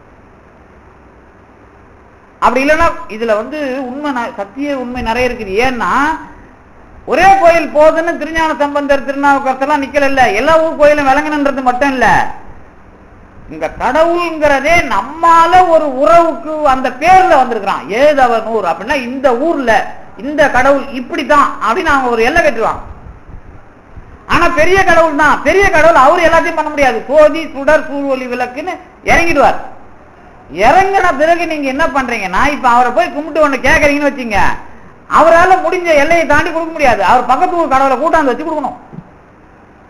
அப்படி இல்லைன்னா இதுல வந்து உண்மை ந- சத்திய உண்மை நிறைய இருக்குது ஏன்னா ஒரே கோயில் போதுன்னு திருஞான சம்பந்தர் திருநாவுக்கரசெல்லாம் நிக்கல இல்ல எல்லா ஊர் கோயிலும் விளங்கணுன்றது மட்டும் இல்ல இந்த கடவுள்ங்கிறதே நம்மால ஒரு உறவுக்கு அந்த பேர்ல வந்திருக்கிறான் ஏதவனூர் அப்படின்னா இந்த ஊர்ல இந்த கடவுள் இப்படித்தான் அப்படின்னு அவங்க ஒரு எல்லை கட்டுவாங்க ஆனா பெரிய கடவுள் தான் பெரிய கடவுள் அவர் எல்லாத்தையும் பண்ண முடியாது சோதி சுடர் சூழ்வொலி விளக்குன்னு இறங்கிடுவார் இறங்கின பிறகு நீங்க என்ன பண்றீங்கன்னா இப்ப அவரை போய் கும்பிட்டு ஒண்ணு கேக்குறீங்கன்னு வச்சுங்க அவரால முடிஞ்ச எல்லையை தாண்டி கொடுக்க முடியாது அவர் பக்கத்து ஊர் கடவுளை கூட்டாந்து வச்சு கொடுக்கணும்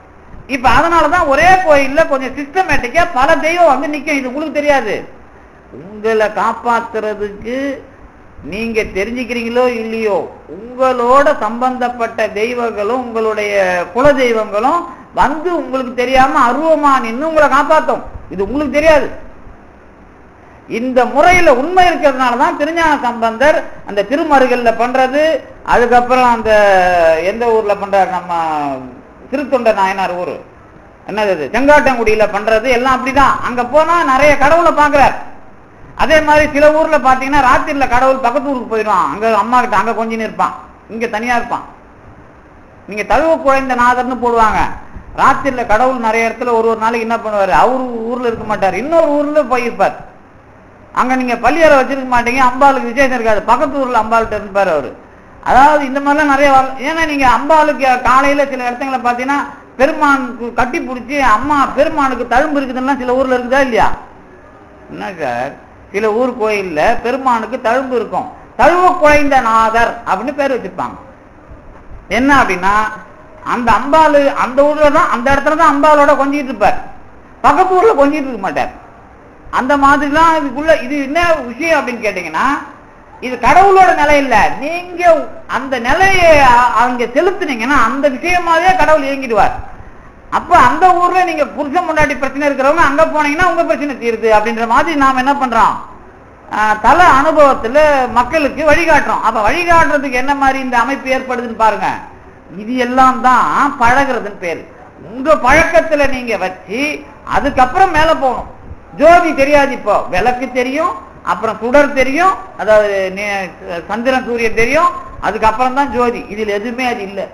இப்ப அதனாலதான் ஒரே கோயில்ல கொஞ்சம் சிஸ்டமேட்டிக்கா பல தெய்வம் வந்து நிக்கும் இது உங்களுக்கு தெரியாது உங்களை காப்பாத்துறதுக்கு நீங்க தெரிஞ்சுக்கிறீங்களோ இல்லையோ உங்களோட சம்பந்தப்பட்ட தெய்வங்களும் உங்களுடைய குல தெய்வங்களும் வந்து உங்களுக்கு தெரியாம அருவமா நின்று உங்களை காப்பாத்தும் இது உங்களுக்கு தெரியாது இந்த முறையில உண்மை இருக்கிறதுனால தான் திருஞான சம்பந்தர் அந்த திருமருகல்ல பண்றது அதுக்கப்புறம் அந்த எந்த ஊர்ல பண்றாரு நம்ம திருத்தொண்ட நாயனார் ஊரு என்னது இது? செங்காட்டங்குடியில பண்றது எல்லாம் அப்படிதான் அங்க போனா நிறைய கடவுளை பாக்குறார் அதே மாதிரி சில ஊர்ல பாத்தீங்கன்னா ராத்திரில கடவுள் பக்கத்து ஊருக்கு போயிடுவான் அங்க அம்மா கிட்ட அங்க கொஞ்சம் இருப்பான் இங்க தனியா இருப்பான் நீங்க தழுவ குழைந்த நாதர்னு போடுவாங்க ராத்திரில கடவுள் நிறைய இடத்துல ஒரு ஒரு நாளைக்கு என்ன பண்ணுவாரு அவரு ஊர்ல இருக்க மாட்டார் இன்னொரு ஊர்ல போயிருப்பார் அங்க நீங்க பள்ளியறை வச்சிருக்க மாட்டீங்க அம்பாளுக்கு விசேஷம் இருக்காது பக்கத்து ஊர்ல அம்பாள்கிட்ட இருப்பாரு அவரு அதாவது இந்த மாதிரிலாம் நிறைய வரல ஏன்னா நீங்க அம்பாளுக்கு காலையில சில இடத்துல பாத்தீங்கன்னா பெருமானுக்கு கட்டி பிடிச்சி அம்மா பெருமானுக்கு தழும்பு இருக்குதுன்னா சில ஊர்ல இருக்குதா இல்லையா என்ன சார் சில ஊர் கோயில்ல பெருமானுக்கு தழும்பு இருக்கும் தழுவ குழைந்த நாதர் அப்படின்னு பேர் வச்சிருப்பாங்க என்ன அப்படின்னா அந்த அம்பாளு அந்த ஊர்ல தான் அந்த இடத்துல தான் அம்பாளோட கொஞ்சிட்டு இருப்பார் பக்கத்து ஊர்ல கொஞ்சிட்டு இருக்க மாட்டார் அந்த மாதிரிலாம் இதுக்குள்ள இது என்ன விஷயம் அப்படின்னு கேட்டீங்கன்னா இது கடவுளோட நிலை இல்ல நீங்க அந்த நிலையை அ- அங்க செலுத்துனீங்கன்னா அந்த விஷயமாவே கடவுள் இயங்கிடுவார் அப்ப அந்த ஊர்ல நீங்க புருஷன் முன்னாடி பிரச்சனை இருக்கிறவங்க அங்க போனீங்கன்னா உங்க பிரச்சனை தீருது அப்படின்ற மாதிரி நாம என்ன பண்றோம் ஆஹ் தல அனுபவத்துல மக்களுக்கு வழிகாட்டுறோம் அப்ப வழிகாட்டுறதுக்கு என்ன மாதிரி இந்த அமைப்பு ஏற்படுதுன்னு பாருங்க இது எல்லாம் தான் பழகுறதுன்னு பேரு உங்க பழக்கத்துல நீங்க வச்சு அதுக்கப்புறம் மேல போகணும் ஜோதி தெரியாது இப்போ விளக்கு தெரியும் அப்புறம் சுடர் தெரியும் அதாவது நே- சந்திரன் சூரியன் தெரியும் அதுக்கப்புறம் தான் ஜோதி இதுல எதுவுமே அது இல்லை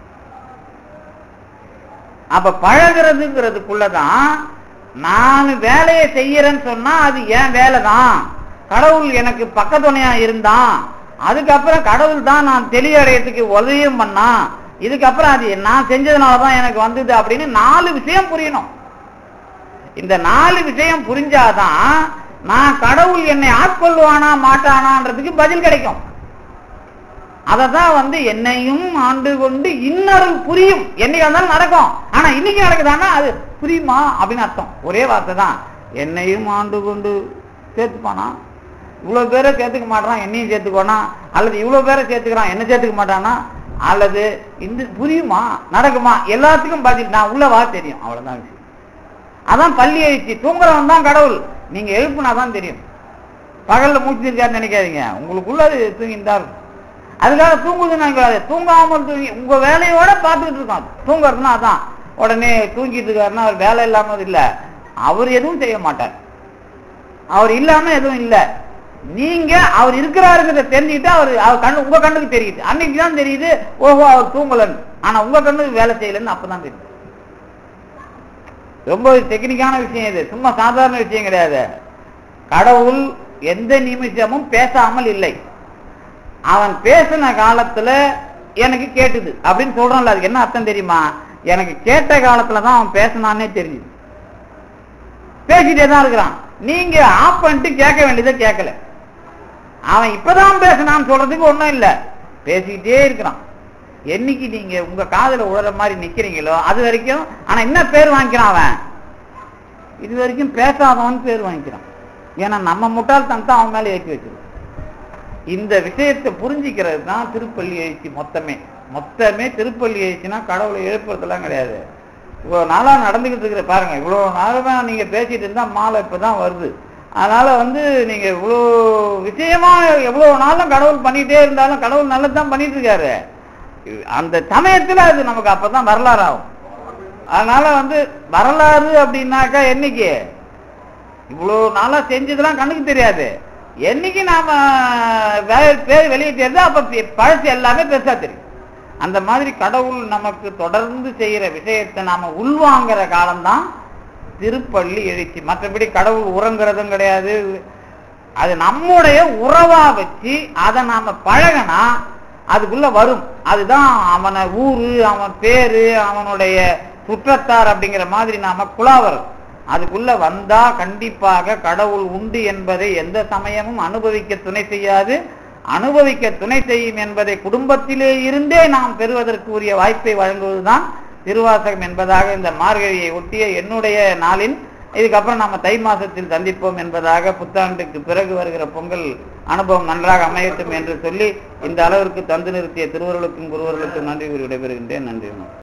அப்ப பழகிறதுங்கிறதுக்குள்ளதான் நான் வேலையை செய்யறேன்னு சொன்னா அது என் வேலை தான் கடவுள் எனக்கு பக்கத்துணையா இருந்தான் அதுக்கப்புறம் கடவுள் தான் நான் தெளிவடையத்துக்கு உதவியும் பண்ணான் இதுக்கப்புறம் அது நான் செஞ்சதுனால தான் எனக்கு வந்தது அப்படின்னு நாலு விஷயம் புரியணும் இந்த நாலு விஷயம் புரிஞ்சாதான் நான் கடவுள் என்னை ஆட்கொள்வானா மாட்டானான்றதுக்கு பதில் கிடைக்கும் அததான் வந்து என்னையும் ஆண்டு கொண்டு இன்னொருள் புரியும் என்னைக்கு வந்தாலும் நடக்கும் ஆனா இன்னைக்கு நடக்குதான்னா அது புரியுமா அப்படின்னு அர்த்தம் ஒரே வார்த்தை தான் என்னையும் ஆண்டு கொண்டு சேர்த்துப்பானா இவ்வளவு பேரை சேர்த்துக்க மாட்டான் என்னையும் சேர்த்துக்கோனா அல்லது இவ்வளவு பேரை சேர்த்துக்கிறான் என்ன சேர்த்துக்க மாட்டானா அல்லது இந்த புரியுமா நடக்குமா எல்லாத்துக்கும் பதில் நான் உள்ள வா தெரியும் அவ்வளவுதான் விஷயம் அதான் பள்ளி எழுச்சி தூங்குறவன் தான் கடவுள் நீங்க எழுப்புனாதான் தெரியும் பகல்ல மூச்சு இருக்காதுன்னு நினைக்காதீங்க உங்களுக்குள்ள அது தூங்கிட்டு தான் இருக்கும் அதுக்காக தூங்குதுன்னு நினைக்காது தூங்காமல் தூங்கி உங்க வேலையோட பார்த்துக்கிட்டு இருக்கோம் தூங்குறதுன்னா அதான் உடனே தூங்கிட்டு இருக்காருன்னா அவர் வேலை இல்லாம இல்ல அவர் எதுவும் செய்ய மாட்டார் அவர் இல்லாம எதுவும் இல்ல நீங்க அவர் இருக்கிறாருங்கிறத தெரிஞ்சுக்கிட்டு அவர் அவர் கண்ணு உங்க கண்ணுக்கு தெரியுது அன்னைக்கு தான் தெரியுது ஓஹோ அவர் தூங்கலன்னு ஆனா உங்க கண்ணுக்கு வேலை செய்யலன்னு அப்பதான் தெரியுது ரொம்ப டெக்னிக்கான விஷயம் இது சும்மா சாதாரண விஷயம் கிடையாது கடவுள் எந்த நிமிஷமும் பேசாமல் இல்லை அவன் பேசின காலத்துல எனக்கு கேட்டுது அப்படின்னு சொல்றான்ல அதுக்கு என்ன அர்த்தம் தெரியுமா எனக்கு கேட்ட காலத்துல தான் அவன் பேசினானே தெரியுது பேசிட்டே தான் இருக்கிறான் நீங்க ஆஃப் பண்ணிட்டு கேட்க வேண்டியதை கேட்கல அவன் இப்பதான் பேசினான்னு சொல்றதுக்கு ஒண்ணும் இல்ல பேசிக்கிட்டே இருக்கிறான் என்னைக்கு நீங்க உங்க காதுல உழற மாதிரி நிக்கிறீங்களோ அது வரைக்கும் ஆனா என்ன பேர் வாங்கிக்கிறான் அவன் இது வரைக்கும் பேசாதவன் பேர் வாங்கிக்கிறான் ஏன்னா நம்ம முட்டாள்தனத்தை அவன் மேல ஏற்றி வச்சிருக்கோம் இந்த விஷயத்தை புரிஞ்சுக்கிறது தான் திருப்பள்ளி எழுச்சி மொத்தமே மொத்தமே திருப்பள்ளி எழுச்சினா கடவுளை எழுப்புறதெல்லாம் கிடையாது இவ்வளவு நாளா நடந்துகிட்டு இருக்கிற பாருங்க இவ்வளவு நாளா நீங்க பேசிட்டு இருந்தா மாலை இப்பதான் வருது அதனால வந்து நீங்க இவ்வளவு விஷயமா எவ்வளவு நாளும் கடவுள் பண்ணிட்டே இருந்தாலும் கடவுள் நல்லதுதான் பண்ணிட்டு இருக்காரு அந்த சமயத்துல அது நமக்கு அப்பதான் வரலாறு ஆகும் அதனால வந்து வரலாறு அப்படின்னாக்கா என்னைக்கு இவ்வளவு நாளா செஞ்சதெல்லாம் கண்ணுக்கு தெரியாது என்னைக்கு நாம வே- பேர் வெளியே தெரியுதோ அப்ப பெ- பழசு எல்லாமே பெருசா தெரியும் அந்த மாதிரி கடவுள் நமக்கு தொடர்ந்து செய்யற விஷயத்தை நாம உள்வாங்கிற காலம்தான் திருப்பள்ளி எழுச்சி மற்றபடி கடவுள் உறங்குறதும் கிடையாது அது நம்முடைய உறவா வச்சு அதை நாம பழகினா அதுக்குள்ள வரும் அதுதான் அவனை ஊரு அவன் பேரு அவனுடைய சுற்றத்தார் அப்படிங்கிற மாதிரி நாம குழாவரும் அதுக்குள்ள வந்தா கண்டிப்பாக கடவுள் உண்டு என்பதை எந்த சமயமும் அனுபவிக்க துணை செய்யாது அனுபவிக்க துணை செய்யும் என்பதை குடும்பத்திலே இருந்தே நாம் பெறுவதற்கு உரிய வாய்ப்பை வழங்குவதுதான் திருவாசகம் என்பதாக இந்த மார்கழியை ஒட்டிய என்னுடைய நாளின் இதுக்கப்புறம் நம்ம தை மாசத்தில் சந்திப்போம் என்பதாக புத்தாண்டுக்கு பிறகு வருகிற பொங்கல் அனுபவம் நன்றாக அமையட்டும் என்று சொல்லி இந்த அளவிற்கு தந்து நிறுத்திய திருவருளுக்கும் குருவர்களுக்கும் நன்றி கூறி விடைபெறுகின்றேன் நன்றி வணக்கம்